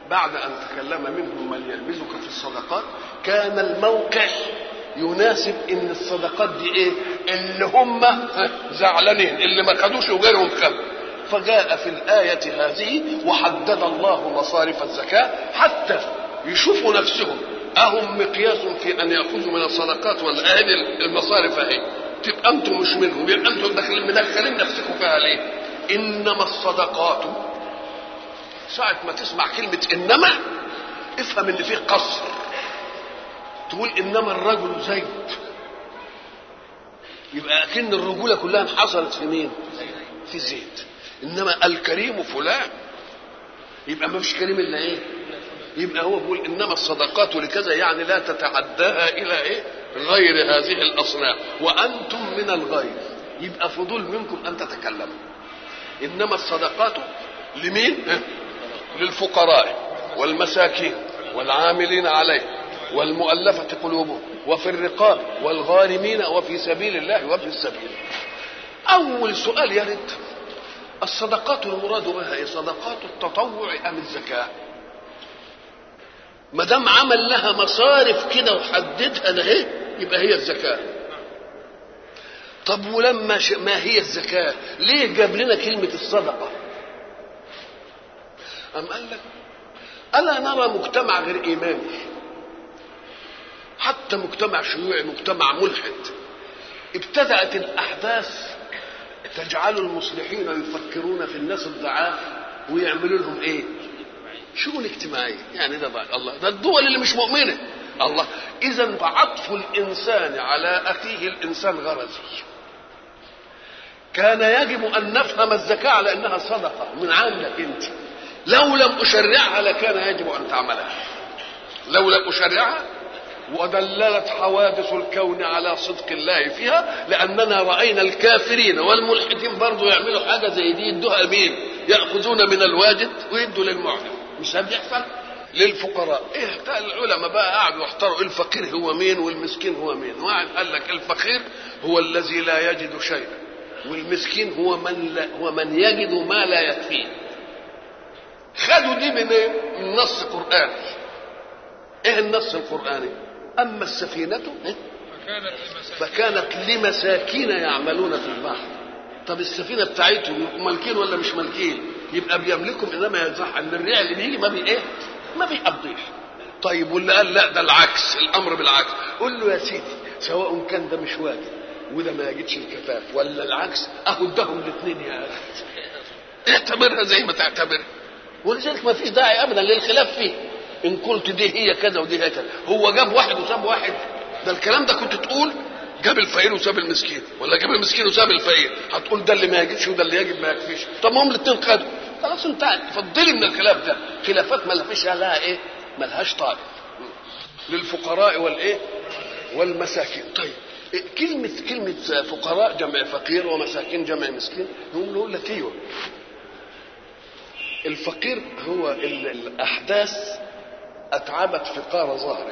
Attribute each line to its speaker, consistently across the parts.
Speaker 1: بعد ان تكلم منهم من يلمزك في الصدقات كان الموقع يناسب ان الصدقات دي ايه اللي هم زعلانين اللي ما خدوش وغيرهم خد فجاء في الآية هذه وحدد الله مصارف الزكاة حتى يشوفوا نفسهم أهم مقياس في أن يأخذوا من الصدقات ولا أهل المصارف أهي تبقى أنتم مش منهم يبقى أنتم داخلين مدخلين نفسكم فيها ليه؟ إنما الصدقات ساعة ما تسمع كلمة إنما افهم إن فيه قصر تقول إنما الرجل زيد يبقى أكن الرجولة كلها انحصرت في مين؟ في زيد إنما الكريم فلان يبقى ما فيش كريم إلا إيه؟ يبقى هو بيقول إنما الصدقات لكذا يعني لا تتعداها إلى إيه؟ غير هذه الأصناف وأنتم من الغير يبقى فضول منكم أن تتكلموا إنما الصدقات لمين؟ للفقراء والمساكين والعاملين عليه والمؤلفة قلوبهم وفي الرقاب والغارمين وفي سبيل الله وفي السبيل أول سؤال يرد الصدقات المراد بها هي صدقات التطوع أم الزكاة ما دام عمل لها مصارف كده وحددها ده ايه يبقى هي الزكاة طب ولما ش... ما هي الزكاة ليه جاب لنا كلمة الصدقة أم قال لك ألا نرى مجتمع غير إيماني حتى مجتمع شيوعي مجتمع ملحد ابتدأت الأحداث تجعل المصلحين يفكرون في الناس الضعاف ويعملوا لهم ايه شؤون اجتماعيه يعني ده ضعيف الله ده الدول اللي مش مؤمنه الله اذا فعطف الانسان على اخيه الانسان غرزي كان يجب ان نفهم الزكاه على انها صدقه من عندك انت لو لم اشرعها لكان يجب ان تعملها لو لم اشرعها ودللت حوادث الكون على صدق الله فيها لاننا راينا الكافرين والملحدين برضه يعملوا حاجه زي دي يدوها مين؟ ياخذون من الواجد ويدوا للمعجب مش ده بيحصل؟ للفقراء ايه بتاع العلماء بقى قعدوا يحتاروا الفقير هو مين والمسكين هو مين واحد قال لك الفقير هو الذي لا يجد شيئا والمسكين هو من لا هو من يجد ما لا يكفيه خدوا دي من ايه؟ من نص قراني ايه النص القراني اما السفينه فكانت لمساكين يعملون في البحر طب السفينه بتاعتهم مالكين ولا مش مالكين يبقى بيملكهم انما يصح ان الريع اللي بيجي ما بي ايه ما بيقضيش طيب واللي قال لا ده العكس الامر بالعكس قول له يا سيدي سواء كان ده مش واجب وده ما يجدش الكفاف ولا العكس اهو ادهم الاثنين يا اخي اعتبرها زي ما تعتبر ولذلك ما فيش داعي ابدا للخلاف فيه ان قلت دي هي كذا ودي هي كذا هو جاب واحد وساب واحد ده الكلام ده كنت تقول جاب الفقير وساب المسكين ولا جاب المسكين وساب الفقير هتقول ده اللي ما يجيبش وده اللي يجب ما يكفيش طب ما هم الاثنين خدوا خلاص انتهت فضلي من الخلاف ده خلافات ما فيش لها ايه ما لهاش طالب للفقراء والايه والمساكين طيب كلمة كلمة فقراء جمع فقير ومساكين جمع مسكين نقول نقول لك ايوه الفقير هو الأحداث أتعبت فقار ظهره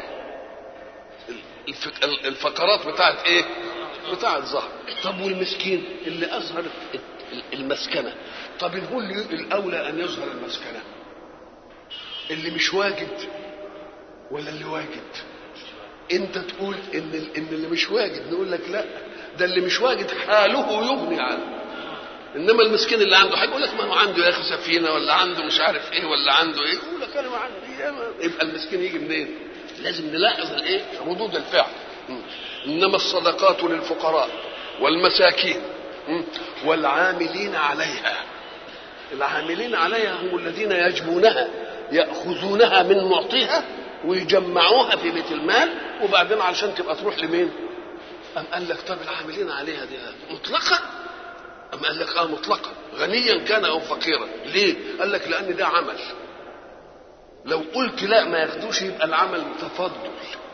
Speaker 1: الفقرات بتاعت ايه بتاعت ظهر طب والمسكين اللي اظهر المسكنه طب نقول الاولى ان يظهر المسكنه اللي مش واجد ولا اللي واجد انت تقول ان ان اللي مش واجد نقول لك لا ده اللي مش واجد حاله يغني عنه انما المسكين اللي عنده هيقول لك ما هو عنده يا اخي سفينه ولا عنده مش عارف ايه ولا عنده ايه يقول لك انا ما عندي يبقى المسكين يجي منين؟ لازم نلاحظ الايه؟ ردود الفعل انما الصدقات للفقراء والمساكين والعاملين عليها العاملين عليها هم الذين يجبونها ياخذونها من معطيها ويجمعوها في بيت المال وبعدين علشان تبقى تروح لمين؟ أم قال لك طب العاملين عليها دي مطلقة؟ أم قال لك اه مطلقة غنيا كان أو فقيرا ليه؟ قال لك لأن ده عمل لو قلت لا ما ياخدوش يبقى العمل تفضل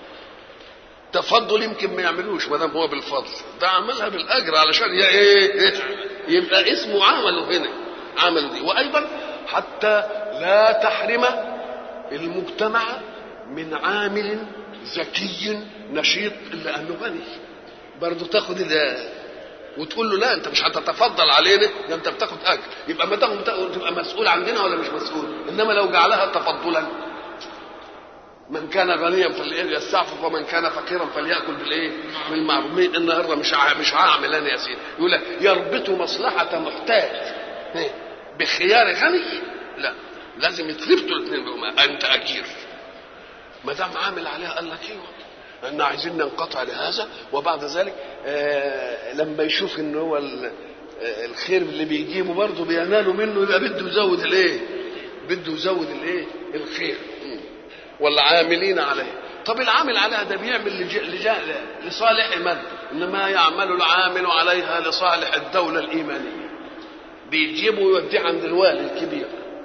Speaker 1: تفضل يمكن ما يعملوش ما دام هو بالفضل ده عملها بالاجر علشان يا ايه يبقى اسمه عمله هنا عمله دي وايضا حتى لا تحرم المجتمع من عامل ذكي نشيط الا انه غني برضه تاخد وتقول له لا انت مش هتتفضل علينا ده انت بتاخد اجر يبقى ما تاخد تبقى مسؤول عندنا ولا مش مسؤول انما لو جعلها تفضلا من كان غنيا فليستعفف ومن كان فقيرا فليأكل بالايه؟ بالمعروف مين النهارده مش ع- مش هعمل انا يا سيدي يقول لك يربط مصلحة محتاج إيه؟ بخيار غني لا لازم يتربطوا الاثنين بهما انت اجير ما دام عامل عليها قال لك ايوه ان عايزين ننقطع لهذا وبعد ذلك آه لما يشوف ان هو ال- آه، الخير اللي بيجيبه برضه بيناله منه يبقى بده يزود الايه؟ بده يزود الايه؟ الخير مم. والعاملين عليه طب العامل عليها ده بيعمل لج... لج... لصالح من؟ انما يعمل العامل عليها لصالح الدوله الايمانيه بيجيبه ويوديه عند الوالي الكبير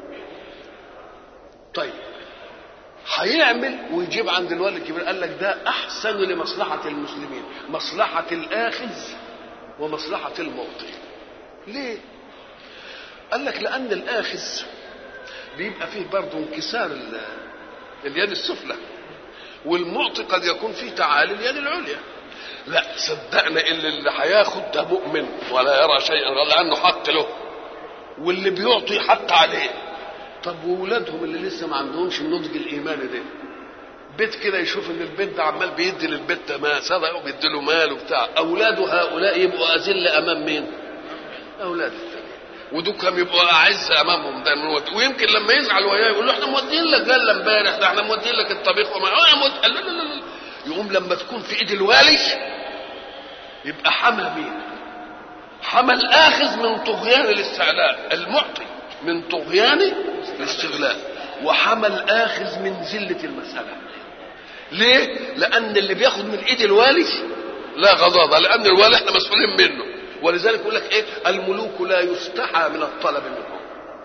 Speaker 1: طيب هيعمل ويجيب عند الوالي الكبير قال لك ده احسن لمصلحه المسلمين مصلحه الاخذ ومصلحه المعطي ليه قال لك لان الاخذ بيبقى فيه برضه انكسار ال- اليد السفلى والمعطي قد يكون فيه تعالي اليد العليا لا صدقنا اللي اللي هياخد ده مؤمن ولا يرى شيئا غير لانه حق له واللي بيعطي حق عليه طب وولادهم اللي لسه ما عندهمش النضج الايماني ده بيت كده يشوف ان البيت ده عمال بيدي للبيت ده ما صدق وبيدي له مال وبتاع اولاده هؤلاء يبقوا اذل امام مين؟ اولاد التانيين ودول كانوا يبقوا اعز امامهم ده من وقت. ويمكن لما يزعل وياه يقول له احنا مودين لك جله امبارح ده احنا مودين لك الطبيخ وما آه، مود... لا لا لا لا يقوم لما تكون في ايد الوالي يبقى حمى مين؟ حمى الاخذ من طغيان الاستعلاء المعطي من طغيان الاستغلال وحمى الاخذ من ذله المساله ليه؟ لان اللي بياخد من ايد الوالي لا غضاضه لان الوالي احنا مسؤولين منه ولذلك يقول لك ايه الملوك لا يستحى من الطلب منهم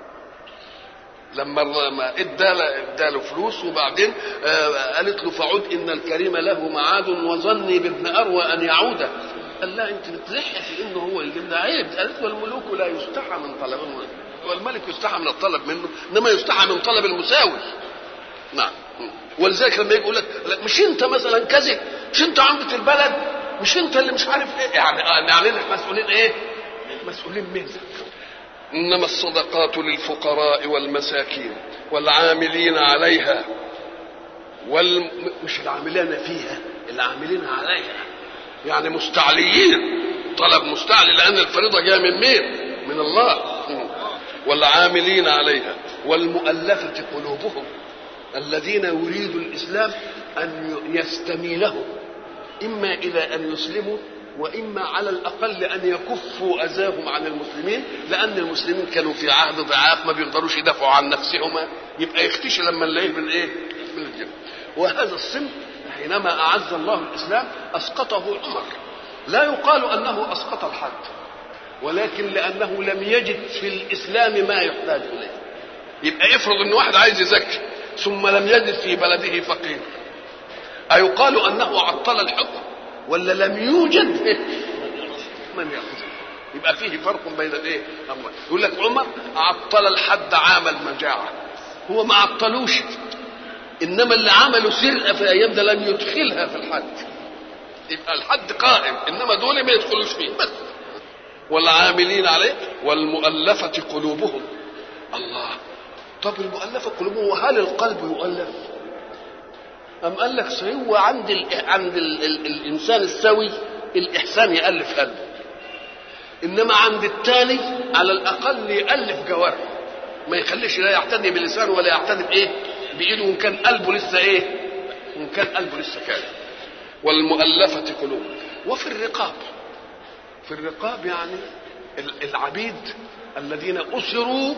Speaker 1: لما لما اداله اداله فلوس وبعدين آه قالت له فعد ان الكريم له معاد وظني بابن اروى ان يعود قال لا انت بتلحي في انه هو يجيب ده عيب قالت له الملوك لا يستحى من طلب والملك يستحى من الطلب منه انما يستحى من طلب المساوي نعم ولذلك لما يجي يقول لك لا، مش انت مثلا كذا مش انت عمدة البلد مش انت اللي مش عارف ايه يعني آه، يعني احنا مسؤولين ايه مسؤولين منك انما الصدقات للفقراء والمساكين والعاملين عليها وال... مش العاملين فيها العاملين عليها يعني مستعليين طلب مستعلي لان الفريضه جايه من مين من الله والعاملين عليها والمؤلفه قلوبهم الذين يريد الاسلام ان يستميلهم اما الى ان يسلموا واما على الاقل ان يكفوا اذاهم عن المسلمين لان المسلمين كانوا في عهد ضعاف ما بيقدروش يدافعوا عن نفسهم يبقى يختشي لما نلاقيه من ايه؟ من الجنة وهذا الصنف حينما اعز الله الاسلام اسقطه عمر لا يقال انه اسقط الحد ولكن لانه لم يجد في الاسلام ما يحتاج اليه يبقى افرض ان واحد عايز يزكي ثم لم يجد في بلده فقير أيقال أنه عطل الحكم ولا لم يوجد من يأخذه يبقى فيه فرق بين الايه؟ أمرين يقول لك عمر عطل الحد عام المجاعة هو ما عطلوش إنما اللي عملوا سرقة في الأيام ده لم يدخلها في الحد يبقى الحد قائم إنما دول ما يدخلوش فيه بس والعاملين عليه والمؤلفة قلوبهم الله طب المؤلفة قلوبهم وهل القلب يؤلف؟ أم قال لك صحيح هو عند ال... عند ال... ال... الإنسان السوي الإحسان يألف قلبه إنما عند التالي على الأقل يألف جوارحه ما يخليش لا يعتني بلسانه ولا يعتني بإيه؟ بإيده وإن كان قلبه لسه إيه؟ وإن كان قلبه لسه كامل والمؤلفة قلوب وفي الرقاب في الرقاب يعني العبيد الذين أسروا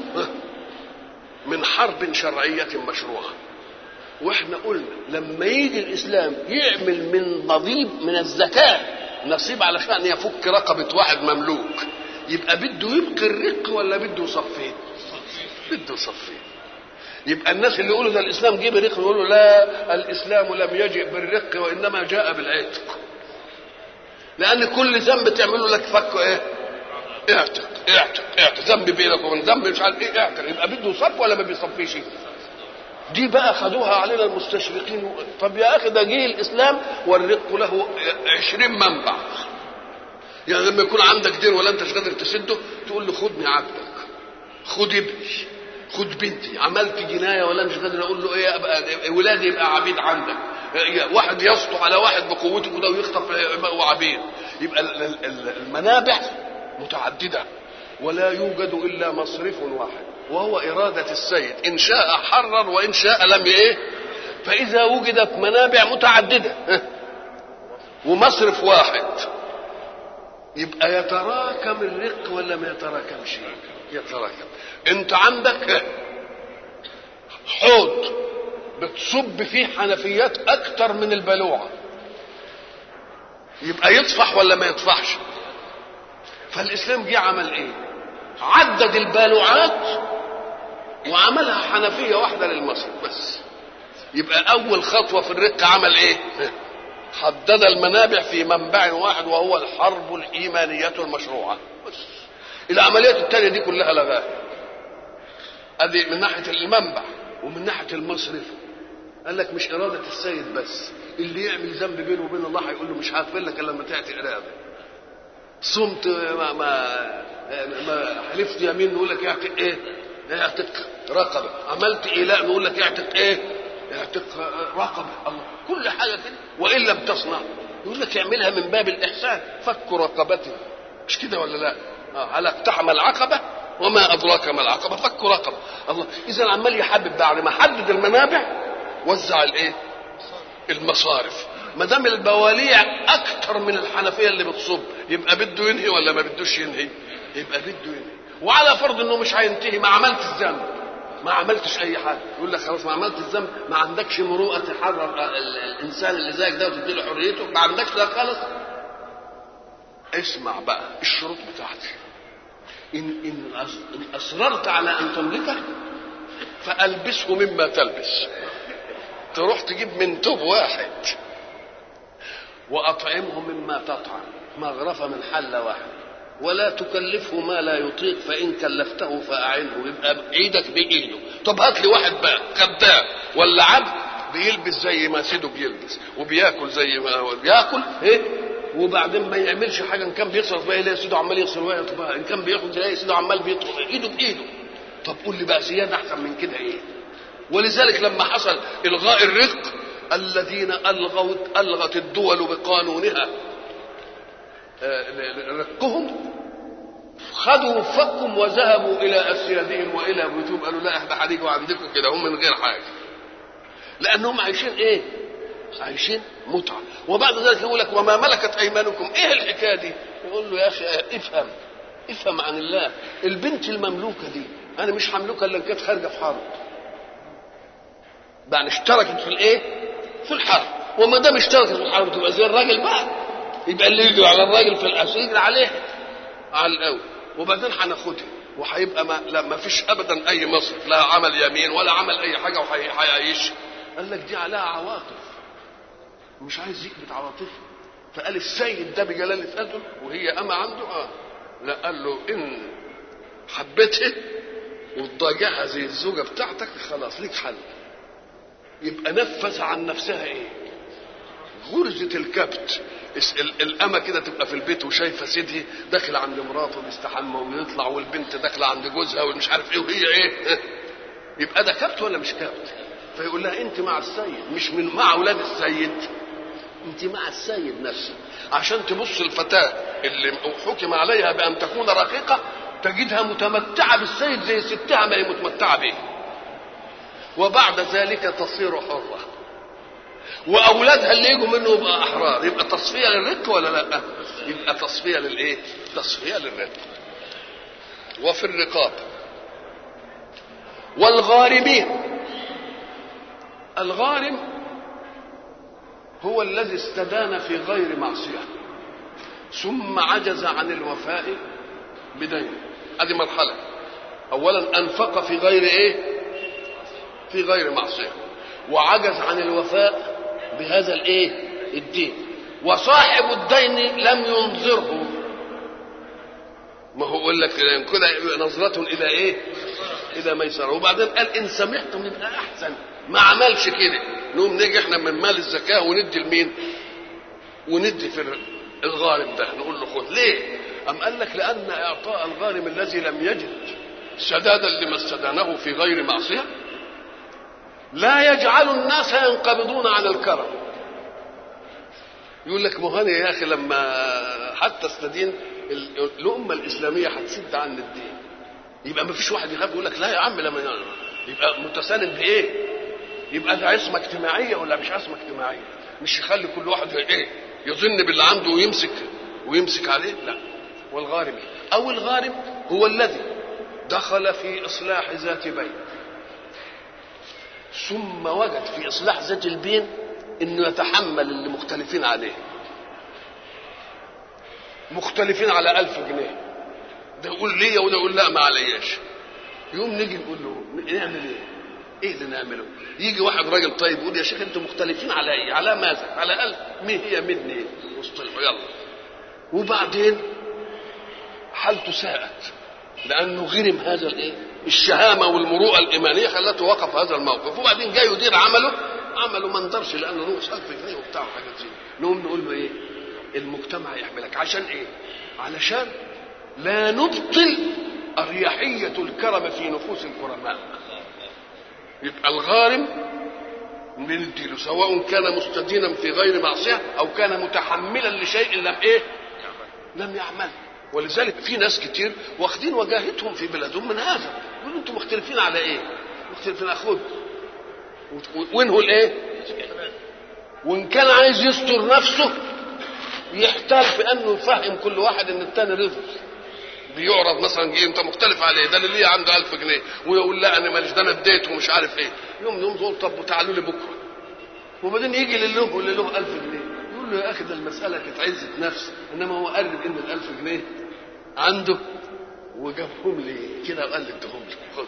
Speaker 1: من حرب شرعية مشروعة واحنا قلنا لما يجي الاسلام يعمل من ضبيب من الزكاه نصيب علشان يفك رقبه واحد مملوك يبقى بده يبقي الرق ولا بده يصفيه؟ بده يصفيه يبقى الناس اللي يقولوا ده الاسلام جه برق يقولوا لا الاسلام لم يجئ بالرق وانما جاء بالعتق لان كل ذنب تعمله لك فك ايه؟ اعتق اعتق اعتق ذنب بينك وبين ذنب مش عارف ايه اعتق يبقى بده يصف ولا ما بيصفيش؟ دي بقى خدوها علينا المستشرقين طب يا اخي ده جه الاسلام والرق له عشرين منبع يعني لما يكون عندك دين ولا انتش قادر تسده تقول له خدني عبدك خد ابني خد بنتي عملت جنايه ولا مش قادر اقول له ايه ابقى ولادي يبقى عبيد عندك واحد يسطو على واحد بقوته كده ويخطف وعبيد يبقى المنابع متعدده ولا يوجد الا مصرف واحد وهو اراده السيد ان شاء حرر وان شاء لم ايه فاذا وجدت منابع متعدده ومصرف واحد يبقى يتراكم الرق ولا ما يتراكمش يتراكم انت عندك حوض بتصب فيه حنفيات اكتر من البلوعه يبقى يطفح ولا ما يطفحش فالاسلام جه عمل ايه عدد البالوعات وعملها حنفيه واحده للمصرف بس يبقى اول خطوه في الرق عمل ايه حدد المنابع في منبع واحد وهو الحرب الايمانيه المشروعه بس العمليات التانية دي كلها لغاها ادي من ناحيه المنبع ومن ناحيه المصرف قال لك مش اراده السيد بس اللي يعمل ذنب بينه وبين الله هيقول له مش هغفر لك الا لما تعطي اراده صمت ما ما ما حلفت يمين نقول لك اعتق ايه؟ اعتق رقبه عملت ايلاء نقول لك اعتق ايه؟ اعتق رقبه الله كل حاجه كده وان لم تصنع يقول لك اعملها من باب الاحسان فك رقبته مش كده ولا لا؟ اه هل اقتحم العقبه وما ادراك ما العقبه فك رقبه الله اذا عمال يحبب بعد ما حدد المنابع وزع الايه؟ المصارف ما دام البواليع اكتر من الحنفيه اللي بتصب يبقى بده ينهي ولا ما بدوش ينهي؟ يبقى بده ينهي وعلى فرض انه مش هينتهي ما عملت الذنب ما عملتش اي حاجه يقول لك خلاص ما عملت الذنب ما عندكش مروءه تحرر الانسان اللي زيك ده وتدي له حريته ما عندكش ده خالص اسمع بقى الشروط بتاعتي إن, إن, إن أصررت على أن تملكه فألبسه مما تلبس تروح تجيب من توب واحد وأطعمه مما تطعم مغرفة من حلة واحدة ولا تكلفه ما لا يطيق فإن كلفته فأعنه يبقى بإيدك بإيده طب هات لي واحد بقى خدام ولا عبد بيلبس زي ما سيده بيلبس وبياكل زي ما هو بياكل ايه وبعدين ما يعملش حاجه ان كان بيصرف بقى يلاقي سيده عمال يصرف ويعطي بقى ان كان بياخد يلاقي سيده عمال بيطرف ايده بايده طب قول لي بقى زياده احسن من كده ايه ولذلك لما حصل الغاء الرق الذين الغوا الغت الدول بقانونها رقهم خدوا فكم وذهبوا الى اسيادهم والى بيوتهم قالوا لا احنا هنيجوا عندكم كده هم من غير حاجه لانهم عايشين ايه عايشين متعه وبعد ذلك يقول لك وما ملكت ايمانكم ايه الحكايه دي يقول له يا اخي افهم افهم عن الله البنت المملوكه دي انا مش هملكها الا كانت خارجه في حرب يعني اشتركت في الايه في الحرب وما دام اشتركت في الحرب تبقى زي الراجل بقى يبقى اللي يجي على الراجل في الاسر يجري عليه على الاول وبعدين هناخدها وهيبقى ما, لا ما فيش ابدا اي مصرف لا عمل يمين ولا عمل اي حاجه وهيعيش قال لك دي عليها عواطف مش عايز يكبت عواطفه فقال السيد ده بجلالة قدره وهي أما عنده اه لا قال له إن حبيتها وتضاجعها زي الزوجة بتاعتك خلاص ليك حل يبقى نفذ عن نفسها ايه غرزة الكبت الأمة كده تبقى في البيت وشايفة سيدي داخل عند مراته بيستحمى ويطلع والبنت داخلة عند جوزها والمش عارف ايه وهي ايه يبقى ده كبت ولا مش كبت فيقول لها انت مع السيد مش من مع اولاد السيد انت مع السيد نفسه عشان تبص الفتاة اللي حكم عليها بأن تكون رقيقة تجدها متمتعة بالسيد زي ستها ما هي متمتعة به وبعد ذلك تصير حرة وأولادها اللي يجوا منه يبقى أحرار يبقى تصفية للرق ولا لا يبقى تصفية للإيه تصفية للرق وفي الرقاب والغارمين الغارم هو الذي استدان في غير معصية ثم عجز عن الوفاء بدينه هذه مرحلة أولا أنفق في غير إيه في غير معصية وعجز عن الوفاء بهذا الإيه الدين وصاحب الدين لم ينظره ما هو يقول لك كده نظرة إلى إيه إلى ميسرة وبعدين قال إن سمحتم يبقى أحسن ما عملش كده نقوم نيجي احنا من مال الزكاه وندي لمين؟ وندي في الغارم ده نقول له خذ ليه أم قال لك لأن إعطاء الغارم الذي لم يجد سدادا لما استدانه في غير معصية لا يجعل الناس ينقبضون عن الكرم يقول لك مهاني يا أخي لما حتى استدين الأمة الإسلامية هتسد عن الدين يبقى ما فيش واحد يخاف يقول لك لا يا عم لما يبقى متساند بإيه؟ يبقى ده عصمة اجتماعية ولا مش عصمة اجتماعية؟ مش يخلي كل واحد ايه؟ يظن باللي عنده ويمسك ويمسك عليه؟ لا والغارم أو الغارم هو الذي دخل في إصلاح ذات بين ثم وجد في إصلاح ذات البين إنه يتحمل اللي مختلفين عليه مختلفين على ألف جنيه ده يقول ليا وده يقول لا ما علياش يوم نيجي نقول له نعمل ايه؟ ايه اللي نعمله؟ يجي واحد راجل طيب يقول يا شيخ انتوا مختلفين على ايه؟ على ماذا؟ على ألف مين هي مني ايه؟ واصطلحوا يلا وبعدين حالته ساءت لانه غرم هذا الايه؟ الشهامه والمروءه الايمانيه خلته وقف هذا الموقف وبعدين جاي يدير عمله عمله ما ندرش لانه نقص 1000 جنيه وبتاع وحاجات زي نقوم نقول له ايه؟ المجتمع يحملك عشان ايه؟ علشان لا نبطل أريحية الكرم في نفوس الكرماء يبقى الغارم بنديله سواء كان مستدينا في غير معصية أو كان متحملا لشيء لم إيه لم يعمل ولذلك في ناس كتير واخدين وجاهتهم في بلادهم من هذا يقولوا انتم مختلفين على ايه؟ مختلفين على خد وينهوا الايه؟ وان كان عايز يستر نفسه يحتال في انه يفهم كل واحد ان الثاني رزق بيعرض مثلا جه انت مختلف عليه ده اللي ليه عنده 1000 جنيه ويقول لا انا ماليش ده انا اديته ومش عارف ايه يوم يوم تقول طب تعالوا لي بكره وبعدين يجي للي له اللي له 1000 جنيه يقول له يا اخي ده المساله كانت عزه نفس انما هو قرب ان ال 1000 جنيه عنده وجابهم لي كده وقال لي اديهم لي خد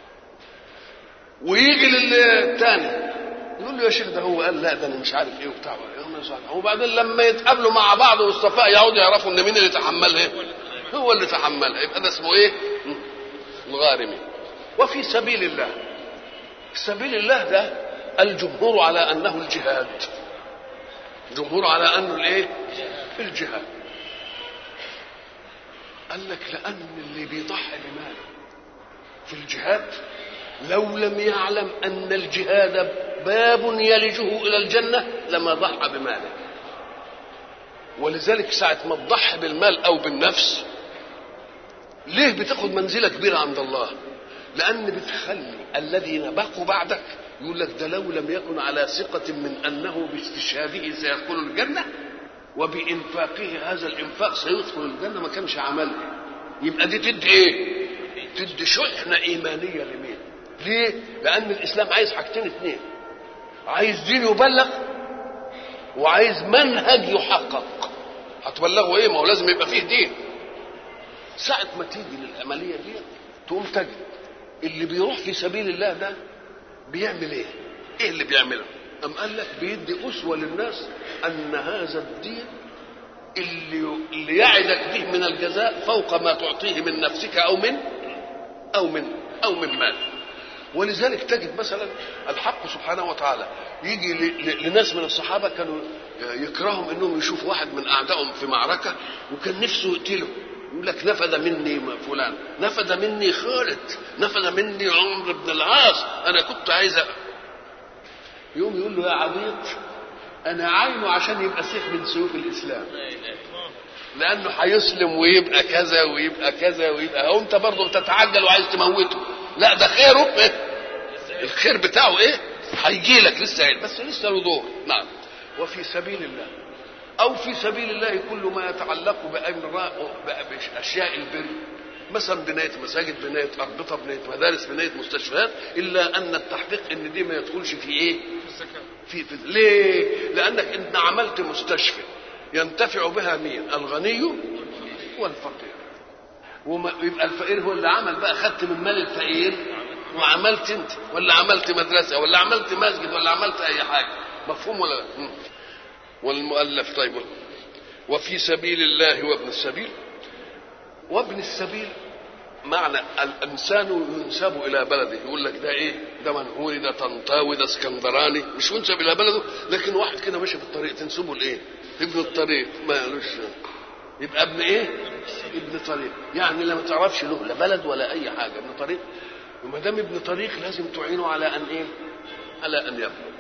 Speaker 1: ويجي للتاني يقول له يا شيخ ده هو قال لا ده انا مش عارف ايه وبتاع وبعدين لما يتقابلوا مع بعض والصفاء يقعدوا يعرفوا ان مين اللي تحملها هو اللي تحملها يبقى ده اسمه ايه الغارمي وفي سبيل الله سبيل الله ده الجمهور على انه الجهاد الجمهور على انه الايه الجهاد قال لك لان اللي بيضحي بماله في الجهاد لو لم يعلم ان الجهاد باب يلجه الى الجنه لما ضحى بماله ولذلك ساعة ما تضحي بالمال أو بالنفس ليه بتاخد منزلة كبيرة عند الله لأن بتخلي الذين بقوا بعدك يقول لك ده لو لم يكن على ثقة من أنه باستشهاده سيدخل الجنة وبإنفاقه هذا الإنفاق سيدخل الجنة ما كانش عملها يبقى دي تدي إيه؟ تدي شحنة إيمانية لمين؟ ليه؟ لأن الإسلام عايز حاجتين اتنين عايز دين يبلغ وعايز منهج يحقق هتبلغوا ايه ما هو لازم يبقى فيه دين ساعة ما تيجي للعملية دي تقوم تجد اللي بيروح في سبيل الله ده بيعمل ايه ايه اللي بيعمله أم قال لك بيدي أسوة للناس أن هذا الدين اللي اللي يعدك به من الجزاء فوق ما تعطيه من نفسك أو من أو من أو من مال ولذلك تجد مثلا الحق سبحانه وتعالى يجي لناس من الصحابه كانوا يكرههم انهم يشوفوا واحد من اعدائهم في معركه وكان نفسه يقتله يقول لك نفذ مني فلان نفذ مني خالد نفذ مني عمرو بن العاص انا كنت عايز يقوم يقول له يا عبيط انا عاينه عشان يبقى سيف من سيوف الاسلام لانه هيسلم ويبقى كذا ويبقى كذا ويبقى هو انت برضه بتتعجل وعايز تموته لا ده خيره إيه؟ الخير بتاعه ايه هيجي لك لسه بس لسه له دور نعم وفي سبيل الله او في سبيل الله كل ما يتعلق بامر باشياء البر مثلا بنايه مساجد بنايه اربطه بنايه مدارس بنايه مستشفيات الا ان التحقيق ان دي ما يدخلش في ايه في, في ليه لانك ان عملت مستشفى ينتفع بها مين الغني والفقير وما يبقى الفقير هو اللي عمل بقى خدت من مال الفقير وعملت انت ولا عملت مدرسه ولا عملت مسجد ولا عملت اي حاجه مفهوم ولا لا والمؤلف طيب وفي سبيل الله وابن السبيل وابن السبيل معنى الانسان ينسب الى بلده يقول لك ده ايه ده منهوري ده طنطاوي ده اسكندراني مش ينسب الى بلده لكن واحد كده ماشي في الطريق تنسبه لايه ابن الطريق ما قالوش يبقى ابن ايه ابن طريق يعني لا ما تعرفش له لا بلد ولا اي حاجه ابن طريق وما دام ابن طريق لازم تعينه على ان ايه على ان يبلغ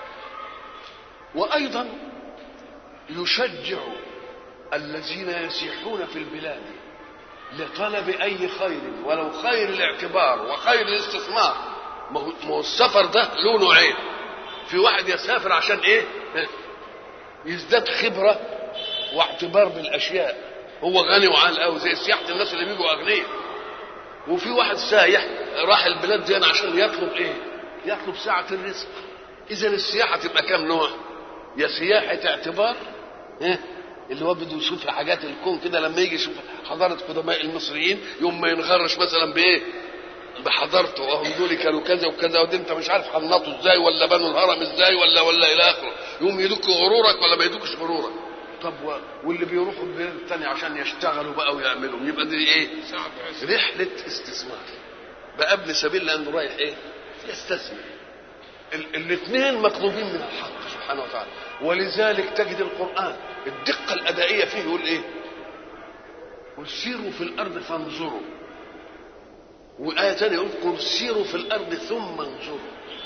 Speaker 1: وايضا يشجع الذين يسيحون في البلاد لطلب اي خير ولو خير الاعتبار وخير الاستثمار ما هو السفر ده له نوعين في واحد يسافر عشان ايه يزداد خبره واعتبار بالاشياء هو غني وعال قوي زي سياحه الناس اللي بيجوا اغنياء وفي واحد سايح راح البلاد دي عشان يطلب ايه يطلب ساعه الرزق اذا السياحه تبقى كام نوع يا سياحه اعتبار إيه؟ اللي هو بده يشوف حاجات الكون كده لما يجي يشوف حضاره قدماء المصريين يوم ما ينغرش مثلا بايه بحضارته وهم دول كانوا كذا وكذا ودي انت مش عارف حنطوا ازاي ولا بنوا الهرم ازاي ولا ولا الى اخره يوم يدك غرورك ولا ما يدكش غرورك طب و... واللي بيروحوا البلاد الثانيه عشان يشتغلوا بقى ويعملوا يبقى دي ايه رحله استثمار بقى ابن سبيل لانه رايح ايه يستثمر ال... الاثنين مطلوبين من الحق سبحانه وتعالى ولذلك تجد القران الدقه الادائيه فيه يقول ايه قل سيروا في الارض فانظروا وآية ثانية يقول قل سيروا في الأرض ثم انظروا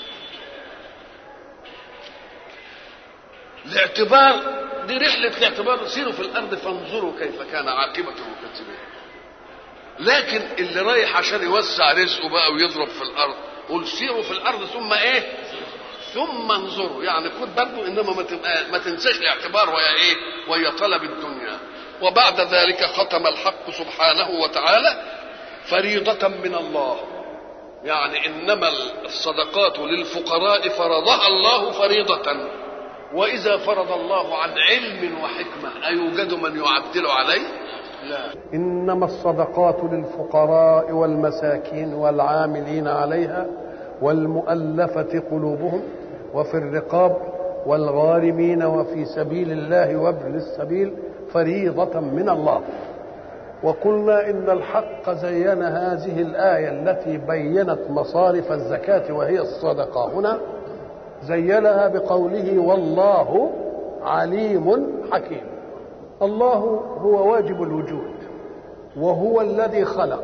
Speaker 1: الاعتبار دي رحلة الاعتبار سيروا في الأرض فانظروا كيف كان عاقبة المكذبين لكن اللي رايح عشان يوسع رزقه بقى ويضرب في الأرض قل سيروا في الأرض ثم إيه ثم انظروا يعني خد برضه انما ما, تبقى ما تنساش الاعتبار ويا ايه ويا طلب الدنيا وبعد ذلك ختم الحق سبحانه وتعالى فريضة من الله يعني إنما الصدقات للفقراء فرضها الله فريضة وإذا فرض الله عن علم وحكمة أيوجد من يعدل عليه لا
Speaker 2: إنما الصدقات للفقراء والمساكين والعاملين عليها والمؤلفة قلوبهم وفي الرقاب والغارمين وفي سبيل الله وابن السبيل فريضة من الله وقلنا ان الحق زين هذه الايه التي بينت مصارف الزكاه وهي الصدقه هنا زينها بقوله والله عليم حكيم الله هو واجب الوجود وهو الذي خلق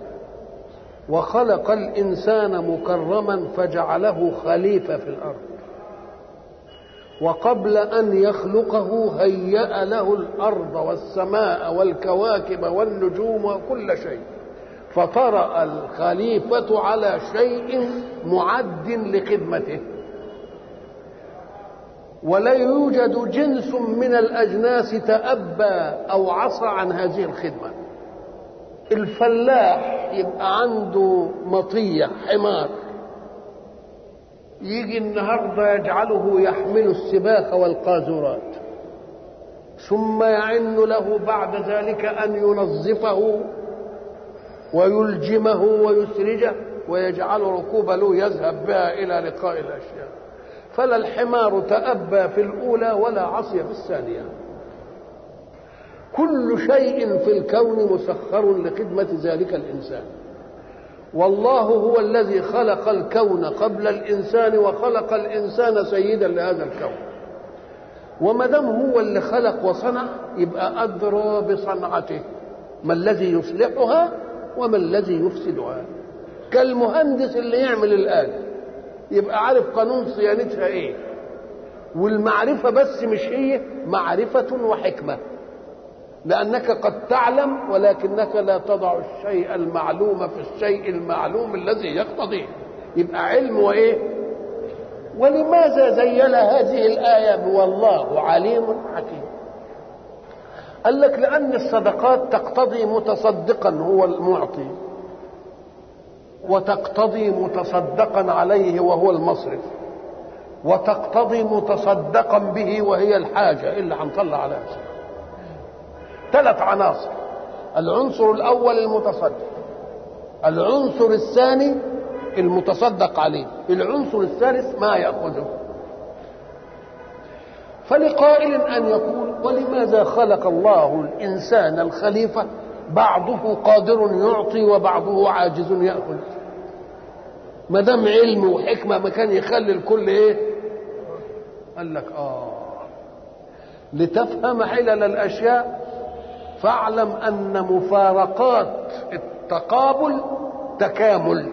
Speaker 2: وخلق الانسان مكرما فجعله خليفه في الارض وقبل ان يخلقه هيا له الارض والسماء والكواكب والنجوم وكل شيء فطرا الخليفه على شيء معد لخدمته ولا يوجد جنس من الاجناس تابى او عصى عن هذه الخدمه الفلاح يبقى عنده مطيه حمار يجي النهارده يجعله يحمل السباق والقاذورات ثم يعن له بعد ذلك ان ينظفه ويلجمه ويسرجه ويجعل ركوب له يذهب بها الى لقاء الاشياء فلا الحمار تأبى في الأولى ولا عصي في الثانية كل شيء في الكون مسخر لخدمة ذلك الإنسان والله هو الذي خلق الكون قبل الانسان وخلق الانسان سيدا لهذا الكون وما دام هو اللي خلق وصنع يبقى ادرى بصنعته ما الذي يصلحها وما الذي يفسدها كالمهندس اللي يعمل الاله يبقى عارف قانون صيانتها ايه والمعرفه بس مش هي معرفه وحكمه لأنك قد تعلم ولكنك لا تضع الشيء المعلوم في الشيء المعلوم الذي يقتضيه يبقى علم وإيه ولماذا زين هذه الآية والله عليم حكيم قال لك لأن الصدقات تقتضي متصدقا هو المعطي وتقتضي متصدقا عليه وهو المصرف وتقتضي متصدقا به وهي الحاجة اللي هنطلع عليها ثلاث عناصر العنصر الاول المتصدق العنصر الثاني المتصدق عليه العنصر الثالث ما ياخذه فلقائل ان يقول ولماذا خلق الله الانسان الخليفه بعضه قادر يعطي وبعضه عاجز ياخذ ما دام علم وحكمه ما كان يخلي الكل ايه قال لك اه لتفهم علل الاشياء فاعلم ان مفارقات التقابل تكامل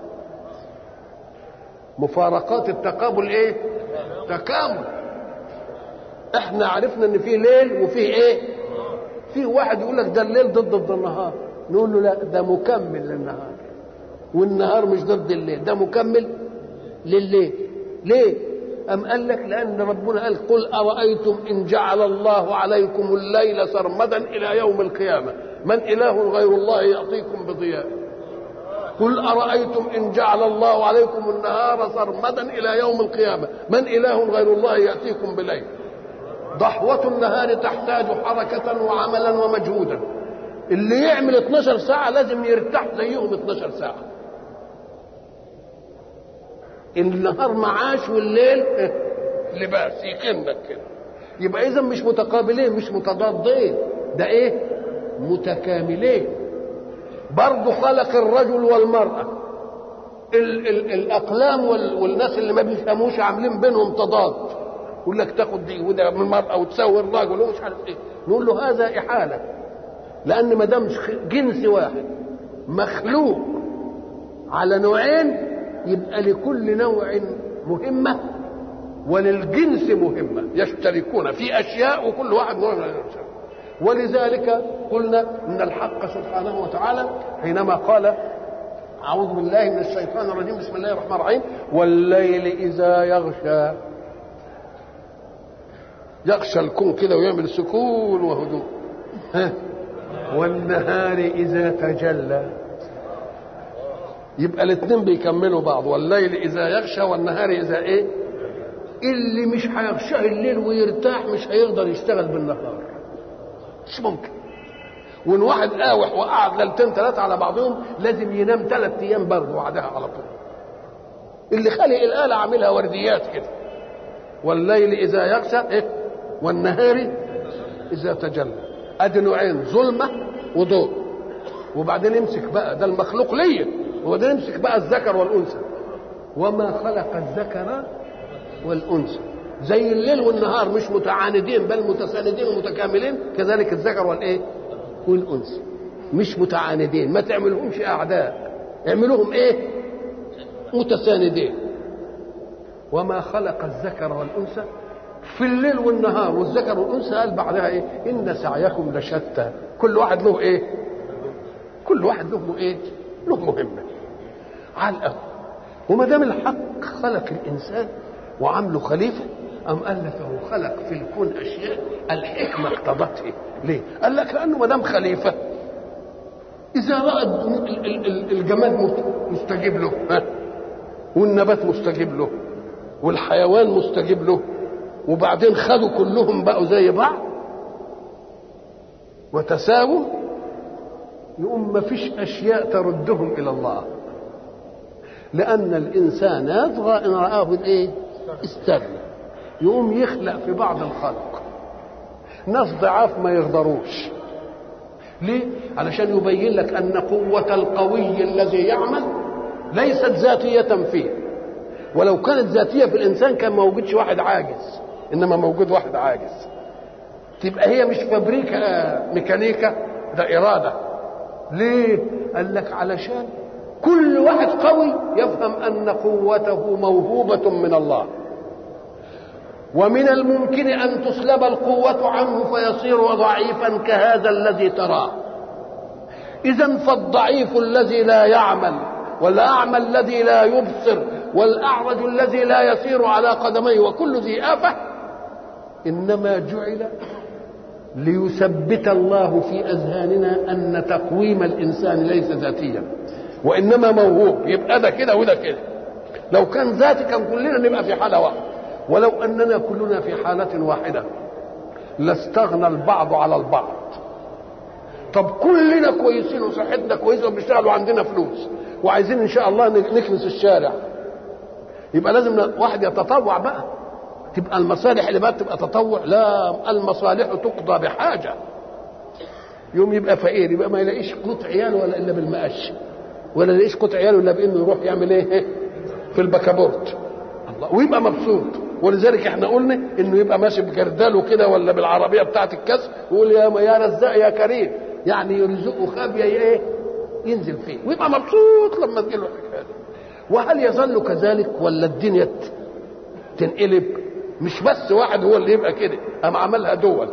Speaker 2: مفارقات التقابل ايه تكامل احنا عرفنا ان في ليل وفي ايه في واحد يقول لك ده الليل ضد ضد النهار نقول له لا ده مكمل للنهار والنهار مش ضد الليل ده مكمل لليل ليه أم قال لك لأن ربنا قال قل أرأيتم إن جعل الله عليكم الليل سرمدا إلى يوم القيامة من إله غير الله يأتيكم بضياء قل أرأيتم إن جعل الله عليكم النهار سرمدا إلى يوم القيامة من إله غير الله يأتيكم بليل ضحوة النهار تحتاج حركة وعملا ومجهودا اللي يعمل 12 ساعة لازم يرتاح زيهم 12 ساعة النهار معاش والليل لباس يكنك كده يبقى اذا مش متقابلين مش متضادين ده ايه متكاملين برضه خلق الرجل والمرأة ال ال الأقلام وال والناس اللي ما بيفهموش عاملين بينهم تضاد يقول لك تاخد دي وده من المرأة وتساوي الرجل ومش عارف ايه نقول له هذا إحالة لأن ما دام جنس واحد مخلوق على نوعين يبقى لكل نوع مهمة وللجنس مهمة يشتركون في أشياء وكل واحد نوع من الأشياء ولذلك قلنا ان الحق سبحانه وتعالى حينما قال اعوذ بالله من الشيطان الرجيم بسم الله الرحمن الرحيم والليل اذا يغشى يغشى الكون كده ويعمل سكون وهدوء ها والنهار اذا تجلى يبقى الاثنين بيكملوا بعض والليل اذا يغشى والنهار اذا ايه اللي مش هيغشاه الليل ويرتاح مش هيقدر يشتغل بالنهار مش ممكن وان واحد قاوح وقعد ليلتين ثلاثه على بعضهم لازم ينام ثلاث ايام برضه بعدها على طول اللي خلق الاله عاملها ورديات كده والليل اذا يغشى ايه والنهار اذا تجلى ادي نوعين ظلمه وضوء وبعدين يمسك بقى ده المخلوق ليا وبعدين يمسك بقى الذكر والانثى وما خلق الذكر والانثى زي الليل والنهار مش متعاندين بل متساندين ومتكاملين كذلك الذكر والايه والانثى مش متعاندين ما تعملهمش اعداء اعملوهم ايه متساندين وما خلق الذكر والانثى في الليل والنهار والذكر والانثى قال بعدها ايه ان سعيكم لشتى كل واحد له ايه كل واحد له ايه له مهمه على الاول وما دام الحق خلق الانسان وعامله خليفه أم قال لك هو خلق في الكون أشياء الحكمة اقتضته ليه؟ قال لك لأنه ما دام خليفة إذا رأى الجماد مستجيب له ها والنبات مستجيب له والحيوان مستجيب له وبعدين خدوا كلهم بقوا زي بعض وتساووا يقوم ما فيش أشياء تردهم إلى الله لأن الإنسان يطغى إن رآه إيه؟ استغنى يقوم يخلق في بعض الخلق ناس ضعاف ما يقدروش ليه علشان يبين لك ان قوه القوي الذي يعمل ليست ذاتيه فيه ولو كانت ذاتيه في الانسان كان ما وجدش واحد عاجز انما موجود واحد عاجز تبقى هي مش فابريكا ميكانيكا ده اراده ليه قال لك علشان كل واحد قوي يفهم ان قوته موهوبه من الله ومن الممكن ان تسلب القوه عنه فيصير ضعيفا كهذا الذي تراه اذا فالضعيف الذي لا يعمل والاعمى الذي لا يبصر والاعرج الذي لا يسير على قدميه وكل ذي افه انما جعل ليثبت الله في اذهاننا ان تقويم الانسان ليس ذاتيا وانما موهوب يبقى ده كده وده كده لو كان ذاتي كان كلنا نبقى في حاله واحده ولو اننا كلنا في حاله واحده لاستغنى البعض على البعض طب كلنا كويسين وصحتنا كويسه وبنشتغل وعندنا فلوس وعايزين ان شاء الله نكنس الشارع يبقى لازم واحد يتطوع بقى تبقى المصالح اللي بقى تبقى تطوع لا المصالح تقضى بحاجه يوم يبقى فقير يبقى ما يلاقيش قوت عياله ولا الا بالمقش ولا يلاقيش قوت عياله الا بانه يروح يعمل ايه في البكابورت الله ويبقى مبسوط ولذلك احنا قلنا انه يبقى ماشي بجرداله كده ولا بالعربيه بتاعه الكسر ويقول يا يا رزاق يا كريم يعني يرزقه خابيه ايه ينزل فيه ويبقى مبسوط لما تجيله الحكايه دي وهل يظل كذلك ولا الدنيا تنقلب مش بس واحد هو اللي يبقى كده قام عملها دول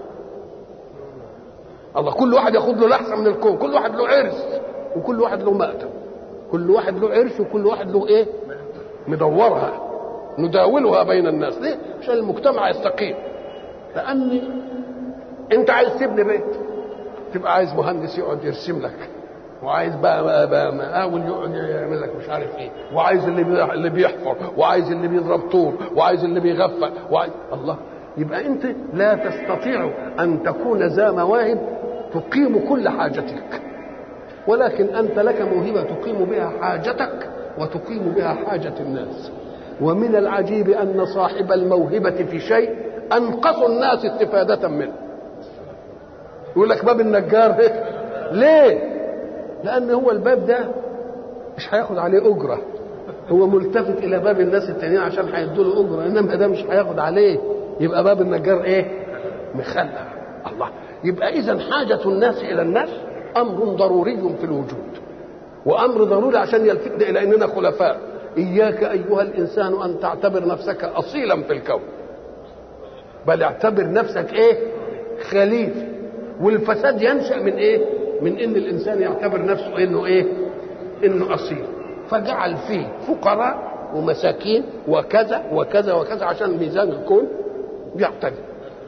Speaker 2: الله كل واحد ياخد له لحظه من الكون كل واحد له عرس وكل واحد له مأتم كل واحد له عرس وكل واحد له ايه مدورها نداولها بين الناس ليه عشان المجتمع يستقيم لان انت عايز تبني بيت تبقى عايز مهندس يقعد يرسم لك وعايز بقى, بقى مقاول يقعد يعمل لك مش عارف ايه وعايز اللي اللي بيحفر وعايز اللي بيضرب طور وعايز اللي بيغفل وعايز الله يبقى انت لا تستطيع ان تكون ذا مواهب تقيم كل حاجتك ولكن انت لك موهبه تقيم بها حاجتك وتقيم بها حاجه الناس ومن العجيب ان صاحب الموهبه في شيء انقص الناس استفاده منه يقول لك باب النجار ليه لان هو الباب ده مش هياخد عليه اجره هو ملتفت الى باب الناس التانيين عشان هيدوا له اجره انما ده مش هياخد عليه يبقى باب النجار ايه مخلع الله يبقى اذا حاجه الناس الى الناس امر ضروري في الوجود وامر ضروري عشان يلفتنا الى اننا خلفاء اياك ايها الانسان ان تعتبر نفسك اصيلا في الكون بل اعتبر نفسك ايه خليفه والفساد ينشا من ايه من ان الانسان يعتبر نفسه انه ايه انه اصيل فجعل فيه فقراء ومساكين وكذا وكذا وكذا عشان ميزان الكون يعتدل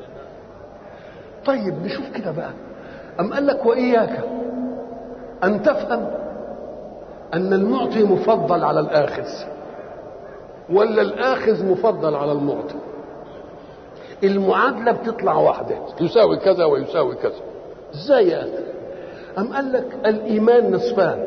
Speaker 2: طيب نشوف كده بقى أم قال لك وإياك أن تفهم أن المعطي مفضل على الآخذ ولا الآخذ مفضل على المعطي المعادلة بتطلع واحدة يساوي كذا ويساوي كذا ازاي يا أخي أم قال لك الإيمان نصفان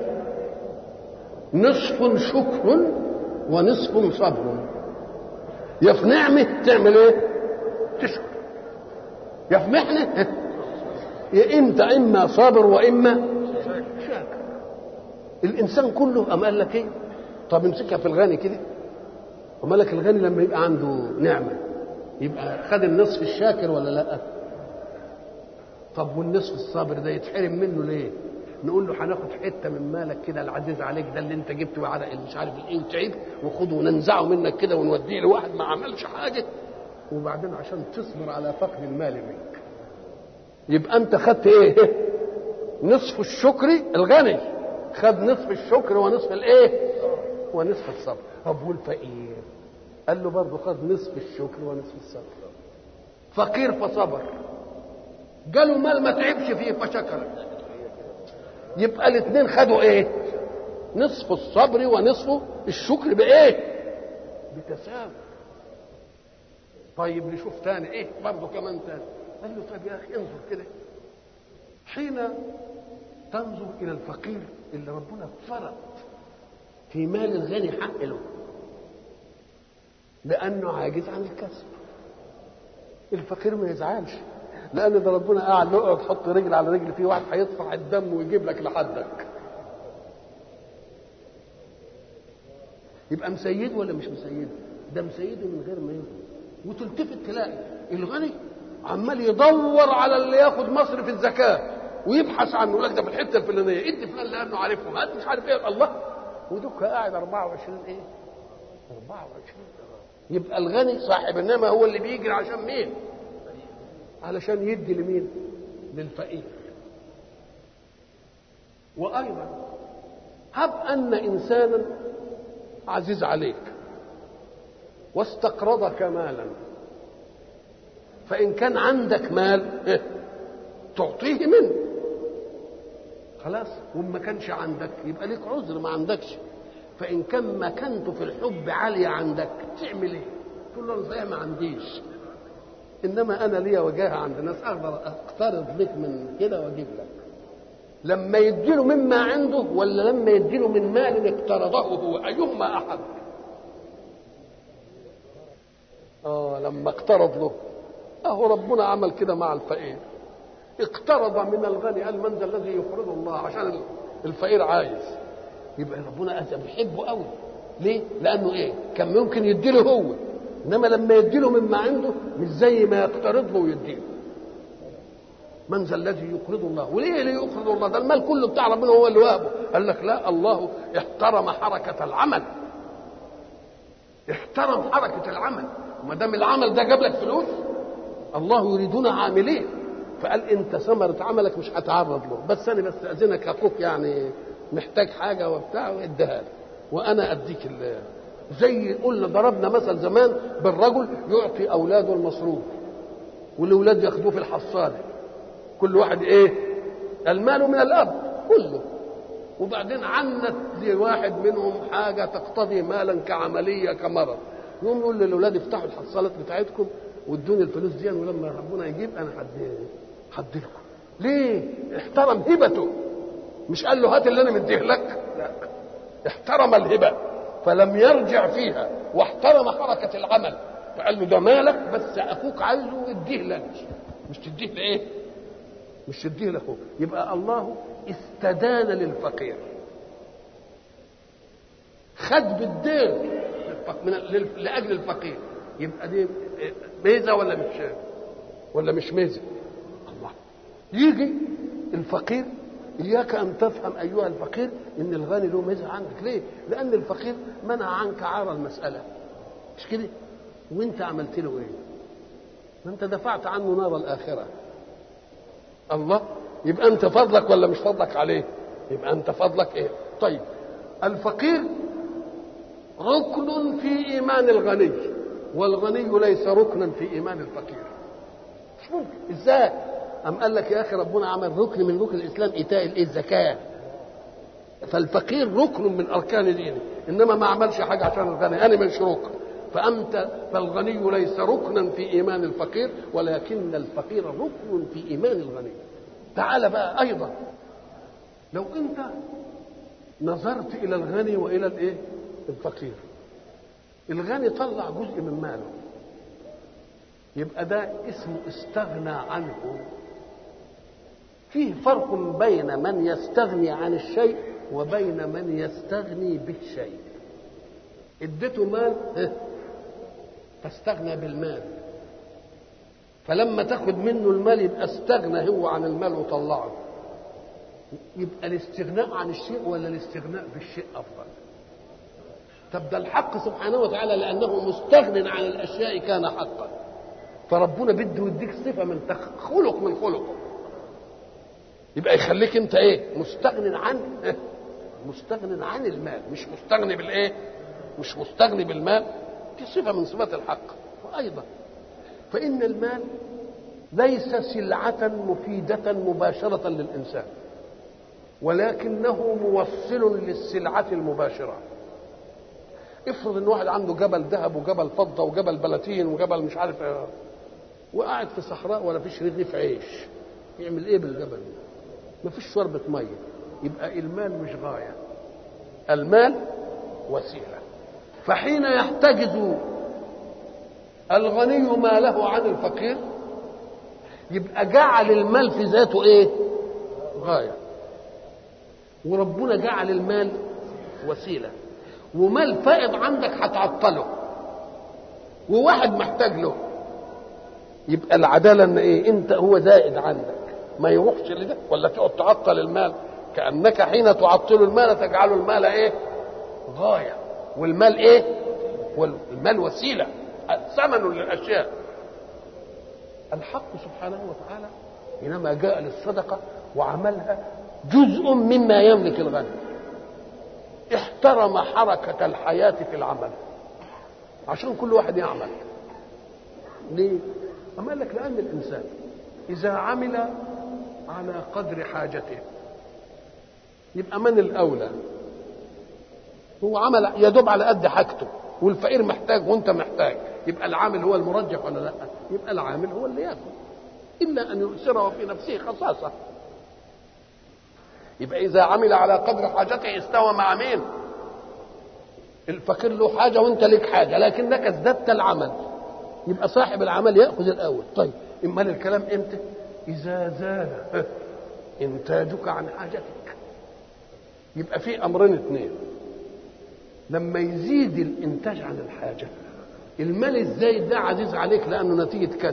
Speaker 2: نصف شكر ونصف صبر يا في نعمة تعمل ايه تشكر يا في محنة يا انت اما صابر واما شاكر الانسان كله أم قال لك ايه طب امسكها في الغني كده وما لك الغني لما يبقى عنده نعمة يبقى خد النصف الشاكر ولا لا طب والنصف الصابر ده يتحرم منه ليه نقول له هناخد حته من مالك كده العزيز عليك ده اللي انت جبته على مش عارف ايه وتعب وخده وننزعه منك كده ونوديه لواحد ما عملش حاجه وبعدين عشان تصبر على فقد المال منك يبقى انت خدت ايه نصف الشكر الغني خد نصف الشكر ونصف الايه ونصف الصبر طب والفقير قال له برضه خد نصف الشكر ونصف الصبر فقير فصبر جاله مال ما تعبش فيه فشكر يبقى الاثنين خدوا ايه نصف الصبر ونصف الشكر بايه بتساوي طيب نشوف تاني ايه برضه كمان تاني قال له طيب يا اخي انظر كده حين تنظر الى الفقير اللي ربنا فرض في مال الغني حق له لانه عاجز عن الكسب الفقير ما يزعلش لان ده ربنا قاعد له اقعد حط رجل على رجل في واحد هيدفع الدم ويجيب لك لحدك يبقى مسيد ولا مش مسيد ده مسيده من غير ما يغني وتلتفت تلاقي الغني عمال يدور على اللي ياخد مصرف الزكاه ويبحث عنه يقول لك ده في الحته الفلانيه ادي فلان لانه عارفهم هات مش عارف ايه الله ودك قاعد 24 ايه 24 يبقى الغني صاحب النعمه هو اللي بيجري عشان مين علشان يدي لمين للفقير وايضا هب ان انسانا عزيز عليك واستقرضك مالا فان كان عندك مال إيه؟ تعطيه منه خلاص وما كانش عندك يبقى ليك عذر ما عندكش فان كان مكانته في الحب عاليه عندك تعمل ايه تقول له انا ما عنديش انما انا ليا وجاهه عند الناس اقدر اقترض لك من كده واجيب لك لما يديله مما عنده ولا لما يديله من مال اقترضه هو ايهما احد اه لما اقترض له اهو ربنا عمل كده مع الفقير اقترض من الغني قال من ذا الذي يقرض الله عشان الفقير عايز يبقى ربنا بيحبه قوي ليه؟ لانه ايه؟ كان ممكن يديله هو انما لما يديله مما عنده مش زي ما يقترض له ويديله من ذا الذي يقرض الله وليه ليه يقرض الله ده المال كله بتاع ربنا هو اللي وهبه قال لك لا الله احترم حركة العمل احترم حركة العمل ما دام العمل ده جاب لك فلوس الله يريدون عاملين فقال انت ثمرة عملك مش هتعرض له بس انا بستأذنك اخوك يعني محتاج حاجة وبتاع واديها لي وانا اديك ال زي قلنا ضربنا مثل زمان بالرجل يعطي اولاده المصروف والاولاد ياخدوه في الحصاله كل واحد ايه المال من الاب كله وبعدين عنت لواحد منهم حاجه تقتضي مالا كعمليه كمرض يقوم يقول للاولاد افتحوا الحصالات بتاعتكم وادوني الفلوس دي ولما ربنا يجيب انا حد حد لكم ليه احترم هبته مش قال له هات اللي انا مديه لك لا احترم الهبه فلم يرجع فيها واحترم حركه العمل فقال له ده مالك بس اخوك عايزه اديه لك مش تديه لايه مش تديه لاخوك يبقى الله استدان للفقير خد بالدين من لاجل الفقير يبقى دي ميزه ولا مش ولا مش ميزه الله يجي الفقير إياك أن تفهم أيها الفقير إن الغني له ميزة عنك، ليه؟ لأن الفقير منع عنك عار المسألة. مش كده؟ وأنت عملت له إيه؟ ما أنت دفعت عنه نار الآخرة. الله يبقى أنت فضلك ولا مش فضلك عليه؟ يبقى أنت فضلك إيه؟ طيب الفقير ركن في إيمان الغني والغني ليس ركنا في إيمان الفقير. مش ممكن، إزاي؟ أم قال لك يا أخي ربنا عمل ركن من ركن الإسلام إيتاء الإيه الزكاة فالفقير ركن من أركان دينه إنما ما عملش حاجة عشان الغني أنا مش ركن فأنت فالغني ليس ركنا في إيمان الفقير ولكن الفقير ركن في إيمان الغني تعال بقى أيضا لو أنت نظرت إلى الغني وإلى الإيه الفقير الغني طلع جزء من ماله يبقى ده اسمه استغنى عنه فيه فرق بين من يستغني عن الشيء وبين من يستغني بالشيء اديته مال فاستغنى بالمال فلما تاخد منه المال يبقى استغنى هو عن المال وطلعه يبقى الاستغناء عن الشيء ولا الاستغناء بالشيء افضل طب ده الحق سبحانه وتعالى لانه مستغن عن الاشياء كان حقا فربنا بده يديك صفه من خلق من خلقه يبقى يخليك انت ايه مستغن عن مستغن عن المال مش مستغني بالايه مش مستغني بالمال دي صفه من صفات الحق وايضا فان المال ليس سلعه مفيده مباشره للانسان ولكنه موصل للسلعه المباشره افرض ان واحد عنده جبل ذهب وجبل فضه وجبل بلاتين وجبل مش عارف ايه وقاعد في صحراء ولا فيش رغيف عيش يعمل ايه بالجبل ده ما فيش شربة مية يبقى المال مش غاية المال وسيلة فحين يحتجز الغني ماله عن الفقير يبقى جعل المال في ذاته ايه غاية وربنا جعل المال وسيلة ومال فائض عندك هتعطله وواحد محتاج له يبقى العدالة ان ايه انت هو زائد عندك ما يروحش لده ولا تقعد تعطل المال كانك حين تعطل المال تجعل المال ايه غايه والمال ايه والمال وسيله ثمن للاشياء الحق سبحانه وتعالى حينما جاء للصدقه وعملها جزء مما يملك الغني احترم حركه الحياه في العمل عشان كل واحد يعمل ليه؟ أما قال لك لأن الإنسان إذا عمل على قدر حاجته يبقى من الاولى هو عمل يدوب على قد حاجته والفقير محتاج وانت محتاج يبقى العامل هو المرجح ولا لا يبقى العامل هو اللي ياكل الا ان يؤثره في نفسه خصاصه يبقى اذا عمل على قدر حاجته استوى مع مين الفقير له حاجه وانت لك حاجه لكنك ازددت العمل يبقى صاحب العمل ياخذ الاول طيب امال الكلام امتى إذا زال إنتاجك عن حاجتك يبقى في أمرين اثنين لما يزيد الإنتاج عن الحاجة المال الزايد ده عزيز عليك لانه نتيجه كد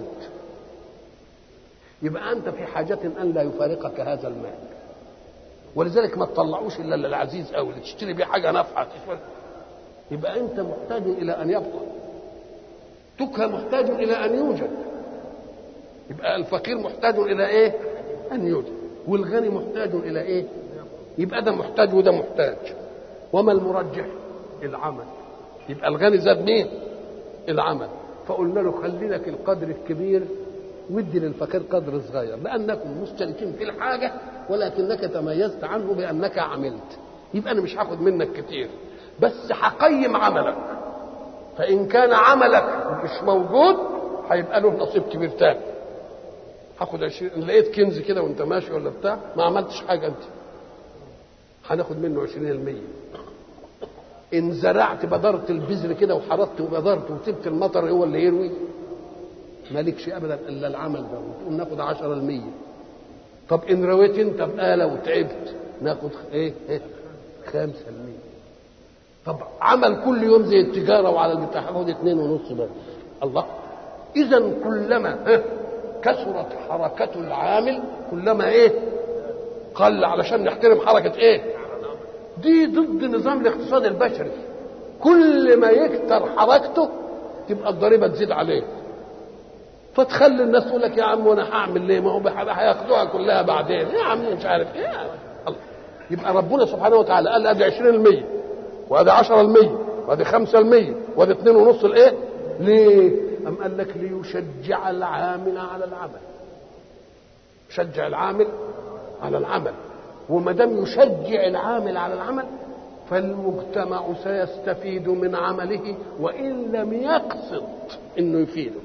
Speaker 2: يبقى انت في حاجه ان لا يفارقك هذا المال ولذلك ما تطلعوش الا للعزيز قوي تشتري بيه حاجه نافعه يبقى انت محتاج الى ان يبقى تكهى محتاج الى ان يوجد يبقى الفقير محتاج الى ايه ان يوجد والغني محتاج الى ايه يبقى ده محتاج وده محتاج وما المرجح العمل يبقى الغني زاد مين العمل فقلنا له خلي لك القدر الكبير ودي للفقير قدر صغير لانكم مشتركين في الحاجه ولكنك تميزت عنه بانك عملت يبقى انا مش هاخد منك كتير بس هقيم عملك فان كان عملك مش موجود هيبقى له نصيب كبير تاني هاخد 20 ان لقيت كنز كده وانت ماشي ولا بتاع ما عملتش حاجه انت هناخد منه 20% ان زرعت بذرت البذر كده وحرطت وبذرت وسبت المطر هو اللي يروي مالكش ابدا الا العمل ده وتقول ناخد 10% طب ان رويت انت بآلة وتعبت ناخد ايه, إيه؟ 5% طب عمل كل يوم زي التجاره وعلى البتاع هاخد 2.5 بس الله اذا كلما إيه؟ كثرت حركة العامل كلما ايه قل علشان نحترم حركة ايه دي ضد نظام الاقتصاد البشري كل ما يكتر حركته تبقى الضريبة تزيد عليه فتخلي الناس تقول لك يا عم وانا هعمل ليه ما هو هياخدوها كلها بعدين يا عم مش عارف ايه الله يبقى ربنا سبحانه وتعالى قال ادي 20% وادي 10% وادي 5% وادي 2.5 الايه ليه أم قال لك ليشجع العامل على العمل شجع العامل على العمل وما دام يشجع العامل على العمل فالمجتمع سيستفيد من عمله وان لم يقصد انه يفيده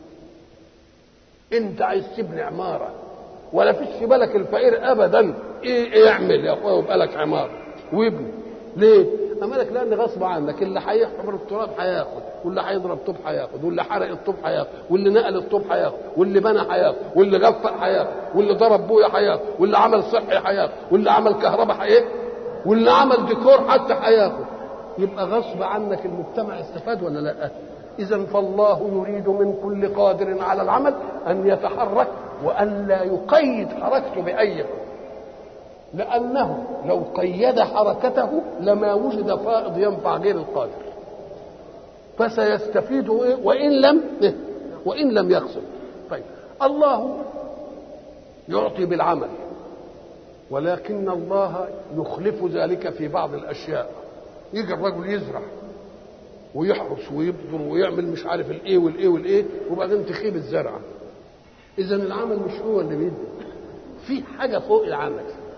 Speaker 2: انت عايز تبني عماره ولا فيش في بالك الفقير ابدا ايه اعمل يا اخويا ويبقى لك عماره وابني ليه؟ أما لك لأن غصب عنك اللي هيحفر التراب هياخد واللي هيضرب طوب هياخد واللي حرق الطوب هياخد واللي نقل الطوب هياخد واللي بنى هياخد واللي غفق هياخد واللي ضرب بويا هياخد واللي عمل صحي هياخد واللي عمل كهرباء هياخد واللي عمل ديكور حتى هياخد يبقى غصب عنك المجتمع استفاد ولا لا؟ إذا فالله يريد من كل قادر على العمل أن يتحرك وأن لا يقيد حركته بأي لأنه لو قيد حركته لما وجد فائض ينفع غير القادر فسيستفيد وإن لم وإن لم يقصد طيب الله يعطي بالعمل ولكن الله يخلف ذلك في بعض الأشياء يجي الرجل يزرع ويحرس ويبذر ويعمل مش عارف الايه والايه والايه وبعدين تخيب الزرعه اذا العمل مش هو اللي بيدي في حاجه فوق العمل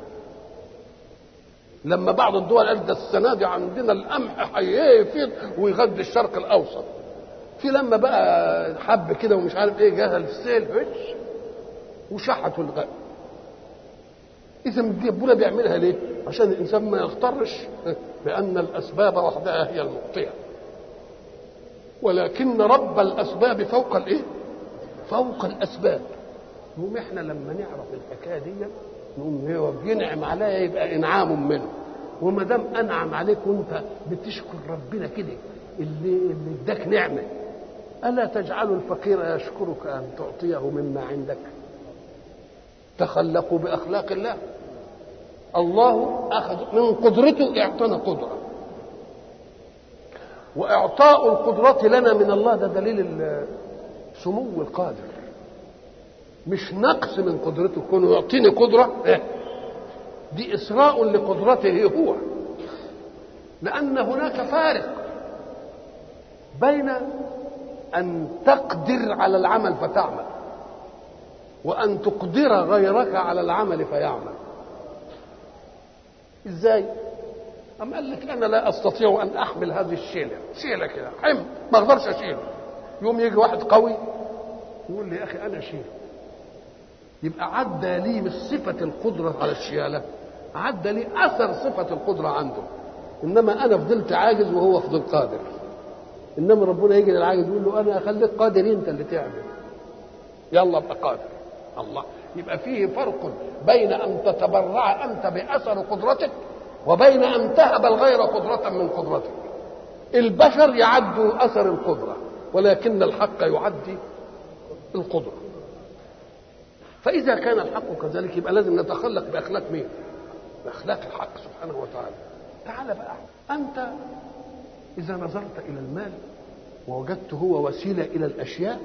Speaker 2: لما بعض الدول قالت ده السنه دي عندنا القمح هيفيض ويغذي الشرق الاوسط في لما بقى حب كده ومش عارف ايه جه السيل هش وشحتوا الغاء اذا دي ربنا بيعملها ليه؟ عشان الانسان ما يغترش بان الاسباب وحدها هي المعطيه ولكن رب الاسباب فوق الايه؟ فوق الاسباب يقوم احنا لما نعرف الحكايه دي نقوم هو بينعم عليا يبقى انعام منه وما دام انعم عليك وانت بتشكر ربنا كده اللي اللي اداك نعمه الا تجعل الفقير يشكرك ان تعطيه مما عندك تخلقوا باخلاق الله الله اخذ من قدرته اعطانا قدره واعطاء القدرة لنا من الله ده دليل سمو القادر مش نقص من قدرته كونه يعطيني قدرة إيه؟ دي إسراء لقدرته هو لأن هناك فارق بين أن تقدر على العمل فتعمل وأن تقدر غيرك على العمل فيعمل إزاي؟ أم قال لك أنا لا أستطيع أن أحمل هذه الشيلة شيلة كده حم ما أقدرش أشيله يوم يجي واحد قوي يقول لي يا أخي أنا أشيل يبقى عدى لي مش صفة القدرة على الشيالة عدى لي أثر صفة القدرة عنده إنما أنا فضلت عاجز وهو فضل قادر إنما ربنا يجي للعاجز يقول له أنا أخليك قادر أنت اللي تعمل يلا ابقى قادر الله يبقى فيه فرق بين أن تتبرع أنت بأثر قدرتك وبين أن تهب الغير قدرة من قدرتك البشر يعدوا أثر القدرة ولكن الحق يعدي القدرة فإذا كان الحق كذلك يبقى لازم نتخلق بأخلاق مين؟ بأخلاق الحق سبحانه وتعالى تعال بقى أنت إذا نظرت إلى المال ووجدته هو وسيلة إلى الأشياء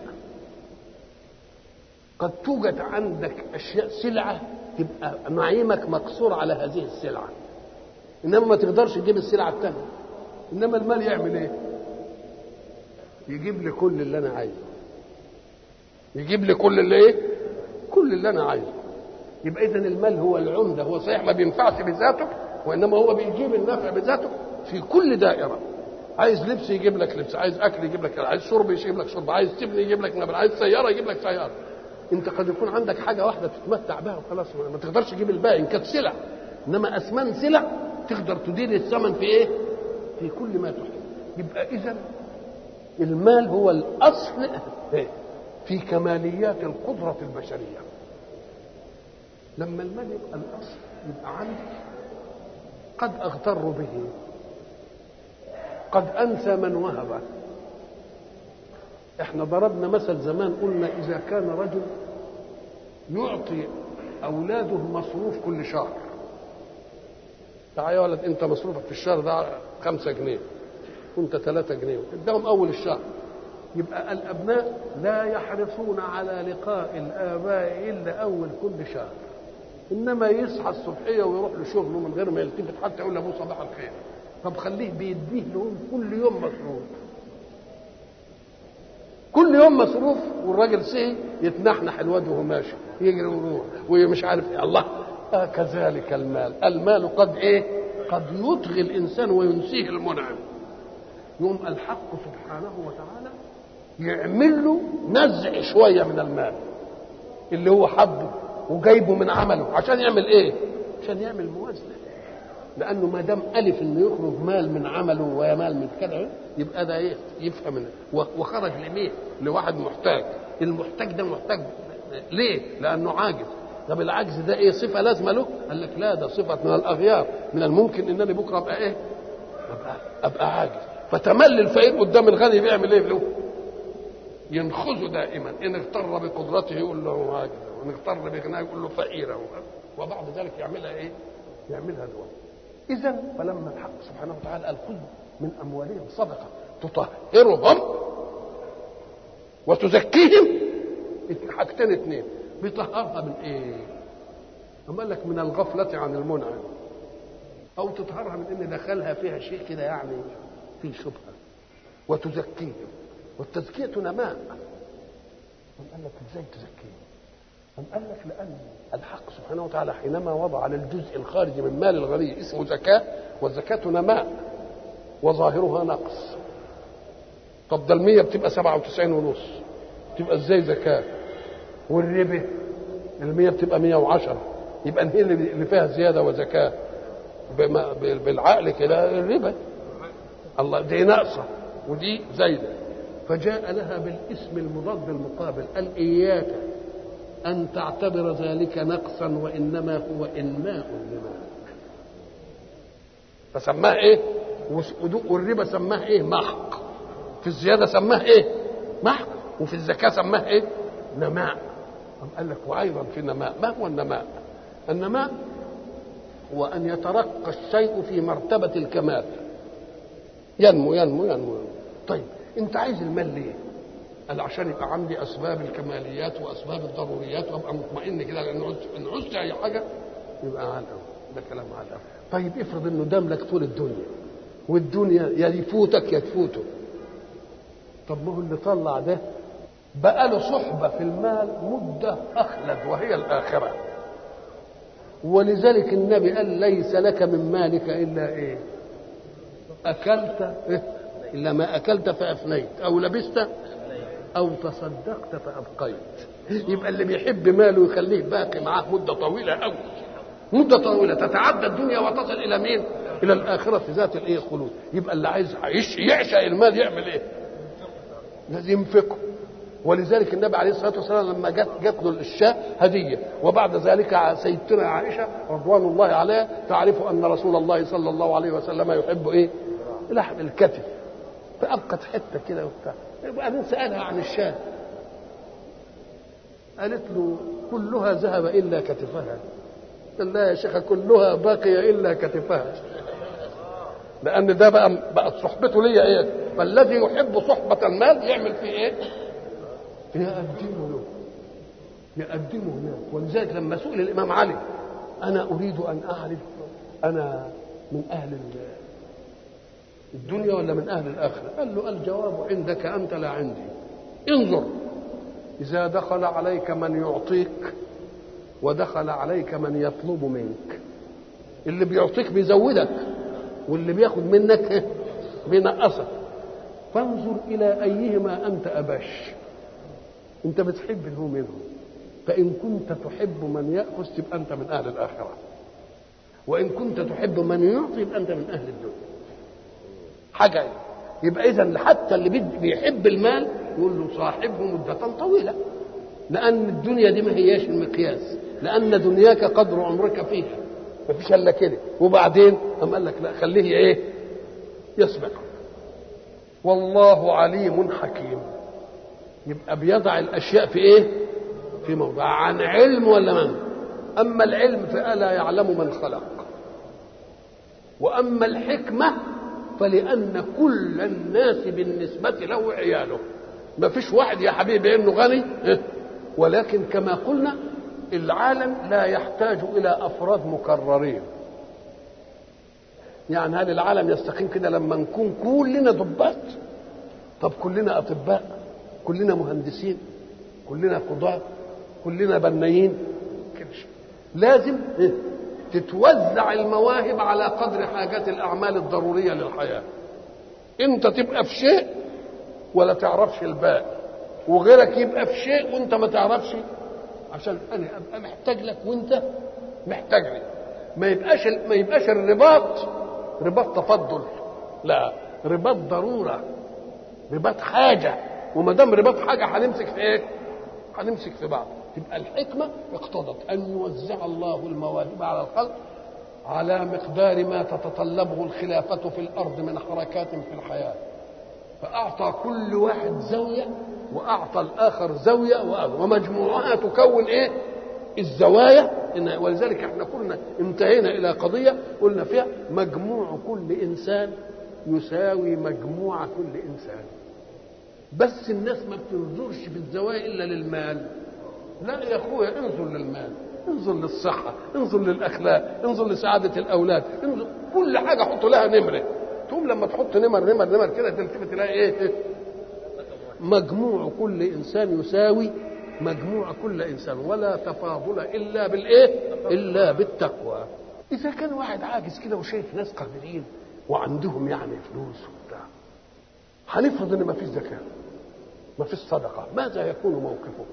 Speaker 2: قد توجد عندك أشياء سلعة تبقى نعيمك مقصور على هذه السلعة إنما ما تقدرش تجيب السلعة الثانية إنما المال يعمل إيه؟ يجيب لي كل اللي أنا عايزه يجيب لي كل اللي إيه؟ كل اللي أنا عايزه يبقى إذا المال هو العمدة هو صحيح ما بينفعش بذاته وإنما هو بيجيب النفع بذاته في كل دائرة عايز لبس يجيب لك لبس عايز اكل يجيب لك عايز شرب يجيب لك شرب عايز تبن يجيب لك نبل عايز سياره يجيب لك سياره انت قد يكون عندك حاجه واحده تتمتع بها وخلاص ما تقدرش تجيب الباقي ان كانت سلع انما اثمان سلع تقدر تدير الثمن في ايه في كل ما تحب يبقى اذا المال هو الاصل في كماليات القدره البشريه لما المال يبقى الاصل يبقى عندي قد اغتر به قد انسى من وهبه احنا ضربنا مثل زمان قلنا اذا كان رجل يعطي اولاده مصروف كل شهر تعال يا ولد انت مصروفك في الشهر ده خمسة جنيه وانت ثلاثة جنيه اداهم اول الشهر يبقى الابناء لا يحرصون على لقاء الاباء الا اول كل شهر انما يصحى الصبحيه ويروح لشغله من غير ما يلتفت حتى يقول لابوه صباح الخير طب خليه بيديه لهم كل يوم مصروف كل يوم مصروف والراجل سهي يتنحنح الواد وهو ماشي يجري ويروح ومش عارف إيه. الله آه كذلك المال المال قد ايه قد يطغي الانسان وينسيه المنعم يوم الحق سبحانه وتعالى يعمل له نزع شويه من المال اللي هو حبه وجايبه من عمله عشان يعمل ايه عشان يعمل موازنه لانه ما دام الف انه يخرج مال من عمله ومال من كذا يبقى ده ايه يفهم وخرج لمين لواحد محتاج المحتاج ده محتاج ليه لانه عاجز طب العجز ده ايه صفه لازمه له قال لك لا ده صفه من الاغيار من الممكن انني بكره ابقى ايه ابقى, أبقى عاجز فتملي الفقير قدام الغني بيعمل ايه له ينخذه دائما ان اغتر بقدرته يقول له عاجز وان اغتر بغناه يقول له فقير وبعد ذلك يعملها ايه يعملها دلوقتي اذا فلما الحق سبحانه وتعالى قال خذ من اموالهم صدقه تطهرهم وتزكيهم حاجتين اثنين بيطهرها من ايه؟ أما قال لك من الغفلة عن المنعم أو تطهرها من إن دخلها فيها شيء كده يعني فيه شبهة وتزكيهم والتزكية نماء أم قال لك إزاي تزكيهم؟ أم قال لك لأن الحق سبحانه وتعالى حينما وضع على الجزء الخارجي من مال الغني اسمه زكاة والزكاة نماء وظاهرها نقص طب ده المية بتبقى سبعة وتسعين ونص تبقى ازاي زكاة والربا المية بتبقى مية وعشرة يبقى هي اللي فيها زيادة وزكاة بالعقل كده الربا الله دي ناقصة ودي زايدة فجاء لها بالاسم المضاد المقابل قال إياك أن تعتبر ذلك نقصا وإنما هو إنماء لمالك فسماه إيه والربا سماه إيه محق في الزيادة سماه إيه محق وفي الزكاة سماه إيه نماء قال لك وأيضا في نماء ما هو النماء النماء هو أن يترقى الشيء في مرتبة الكمال ينمو ينمو ينمو, ينمو. طيب أنت عايز المال ليه؟ قال عشان يبقى عندي اسباب الكماليات واسباب الضروريات وابقى مطمئن كده لان ان عزت اي حاجه يبقى على الاول ده كلام على الاول طيب افرض انه دام لك طول الدنيا والدنيا يا يفوتك يا تفوته طب ما هو اللي طلع ده بقى له صحبه في المال مده اخلد وهي الاخره ولذلك النبي قال ليس لك من مالك الا ايه اكلت إيه؟ الا ما اكلت فافنيت او لبست او تصدقت فابقيت يبقى اللي بيحب ماله يخليه باقي معاه مده طويله قوي مده طويله تتعدى الدنيا وتصل الى مين الى الاخره ذات الايه الخلود يبقى اللي عايز يعشق المال يعمل ايه لازم ينفقه ولذلك النبي عليه الصلاه والسلام لما جت جت له الشاة هديه وبعد ذلك سيدتنا عائشه رضوان الله عليها تعرف ان رسول الله صلى الله عليه وسلم يحب ايه؟ لحم الكتف فابقت حته كده وبتاع وبعدين سالها عن الشاه قالت له كلها ذهب الا كتفها قال لا يا شيخه كلها باقيه الا كتفها لان ده بقى بقت صحبته ليا ايه فالذي يحب صحبه المال يعمل فيه ايه يقدمه له يقدمه هناك ولذلك لما سئل الامام علي انا اريد ان اعرف انا من اهل الدنيا ولا من اهل الاخره قال له الجواب عندك انت لا عندي انظر اذا دخل عليك من يعطيك ودخل عليك من يطلب منك اللي بيعطيك بيزودك واللي بياخد منك بينقصك فانظر الى ايهما انت ابش انت بتحب اللي هو منهم فان كنت تحب من ياخذ تبقى انت من اهل الاخره وان كنت تحب من يعطي يبقى انت من اهل الدنيا حاجه يبقى اذا حتى اللي بيحب المال يقول له صاحبه مده طويله لان الدنيا دي ما هياش المقياس لان دنياك قدر عمرك فيها ما فيش الا كده وبعدين قام قال لك لا خليه ايه يسبق والله عليم حكيم يبقى بيضع الاشياء في ايه في موضع عن علم ولا من اما العلم فالا يعلم من خلق واما الحكمه فلان كل الناس بالنسبه له عياله ما فيش واحد يا حبيبي انه غني ولكن كما قلنا العالم لا يحتاج الى افراد مكررين يعني هل العالم يستقيم كده لما نكون كلنا ضباط طب كلنا اطباء كلنا مهندسين كلنا قضاة كلنا بنايين لازم تتوزع المواهب على قدر حاجات الاعمال الضروريه للحياه انت تبقى في شيء ولا تعرفش الباقي وغيرك يبقى في شيء وانت ما تعرفش عشان انا ابقى محتاج لك وانت محتاج لي ما يبقاش ما يبقاش الرباط رباط تفضل لا رباط ضروره رباط حاجه وما دام رباط حاجه هنمسك في ايه؟ هنمسك في بعض تبقى الحكمه اقتضت ان يوزع الله المواهب على الخلق على مقدار ما تتطلبه الخلافه في الارض من حركات في الحياه فاعطى كل واحد زاويه واعطى الاخر زاويه ومجموعها تكون ايه؟ الزوايا ولذلك احنا كنا انتهينا الى قضيه قلنا فيها مجموع كل انسان يساوي مجموع كل انسان بس الناس ما بتنظرش في الزوايا الا للمال لا يا اخويا انظر للمال انظر للصحة انظر للأخلاق انظر لسعادة الأولاد انظر كل حاجة حط لها نمرة تقوم لما تحط نمر نمر نمر كده تلتفت تلاقي ايه مجموع كل إنسان يساوي مجموع كل إنسان ولا تفاضل إلا بالإيه إلا بالتقوى إذا كان واحد عاجز كده وشايف ناس قادرين وعندهم يعني فلوس وبتاع هنفرض ان ما فيش زكاه ما فيش صدقه ماذا يكون موقفه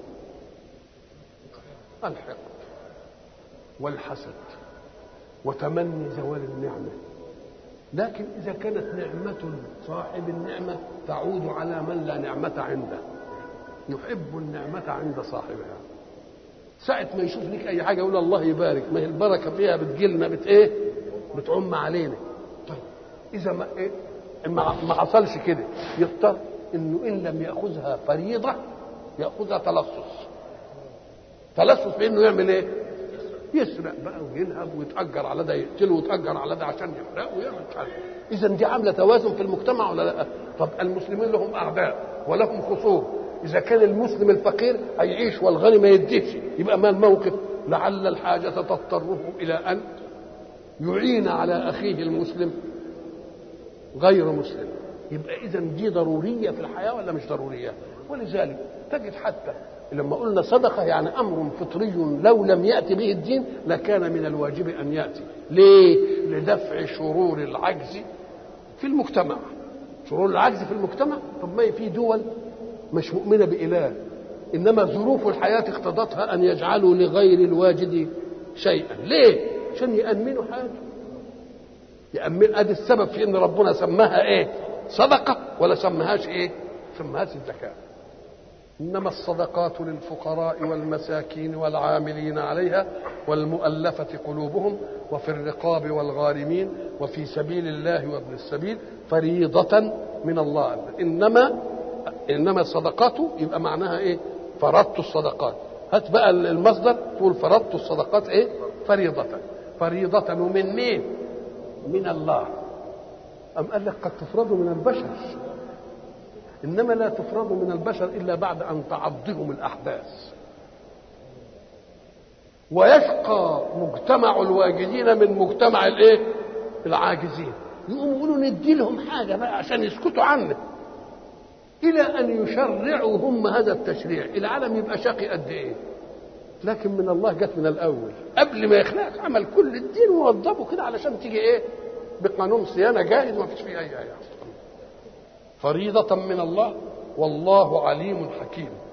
Speaker 2: الحقد والحسد وتمني زوال النعمه لكن اذا كانت نعمه صاحب النعمه تعود على من لا نعمه عنده يحب النعمه عند صاحبها ساعة ما يشوف لك أي حاجة يقول الله يبارك ما هي البركة فيها بتجيلنا بت إيه؟ بتعم علينا. طيب إذا ما إيه؟ ما حصلش كده يضطر انه ان لم ياخذها فريضه ياخذها تلصص تلصص بانه يعمل ايه يسرق بقى وينهب ويتاجر على ده يقتله ويتاجر على ده عشان يحرقه ويعمل مش عارف اذا دي عامله توازن في المجتمع ولا لا طب المسلمين لهم اعداء ولهم خصوم اذا كان المسلم الفقير هيعيش والغني ما يديش يبقى ما الموقف لعل الحاجه تضطره الى ان يعين على اخيه المسلم غير مسلم يبقى اذا دي ضروريه في الحياه ولا مش ضروريه ولذلك تجد حتى لما قلنا صدقه يعني امر فطري لو لم ياتي به الدين لكان من الواجب ان ياتي ليه لدفع شرور العجز في المجتمع شرور العجز في المجتمع طب ما في دول مش مؤمنه باله انما ظروف الحياه اقتضتها ان يجعلوا لغير الواجد شيئا ليه عشان يامنوا حاجه يأمن ادي السبب في ان ربنا سماها ايه صدقه ولا سماهاش ايه سماهاش الزكاه انما الصدقات للفقراء والمساكين والعاملين عليها والمؤلفه قلوبهم وفي الرقاب والغارمين وفي سبيل الله وابن السبيل فريضه من الله انما انما صدقاته يبقى معناها ايه فرضت الصدقات هات بقى المصدر تقول فرضت الصدقات ايه فريضة فريضة من مين من الله أم قال لك قد تفرض من البشر إنما لا تفرض من البشر إلا بعد أن تعضهم الأحداث ويشقى مجتمع الواجدين من مجتمع الايه العاجزين يقوموا يقولوا ندي لهم حاجه بقى عشان يسكتوا عنه الى ان يشرعوا هم هذا التشريع العالم يبقى شقي قد ايه لكن من الله جت من الاول قبل ما يخلق عمل كل الدين ووظفه كده علشان تيجي ايه بقانون صيانه جاهز ما فيش فيه اي اي فريضه من الله والله عليم حكيم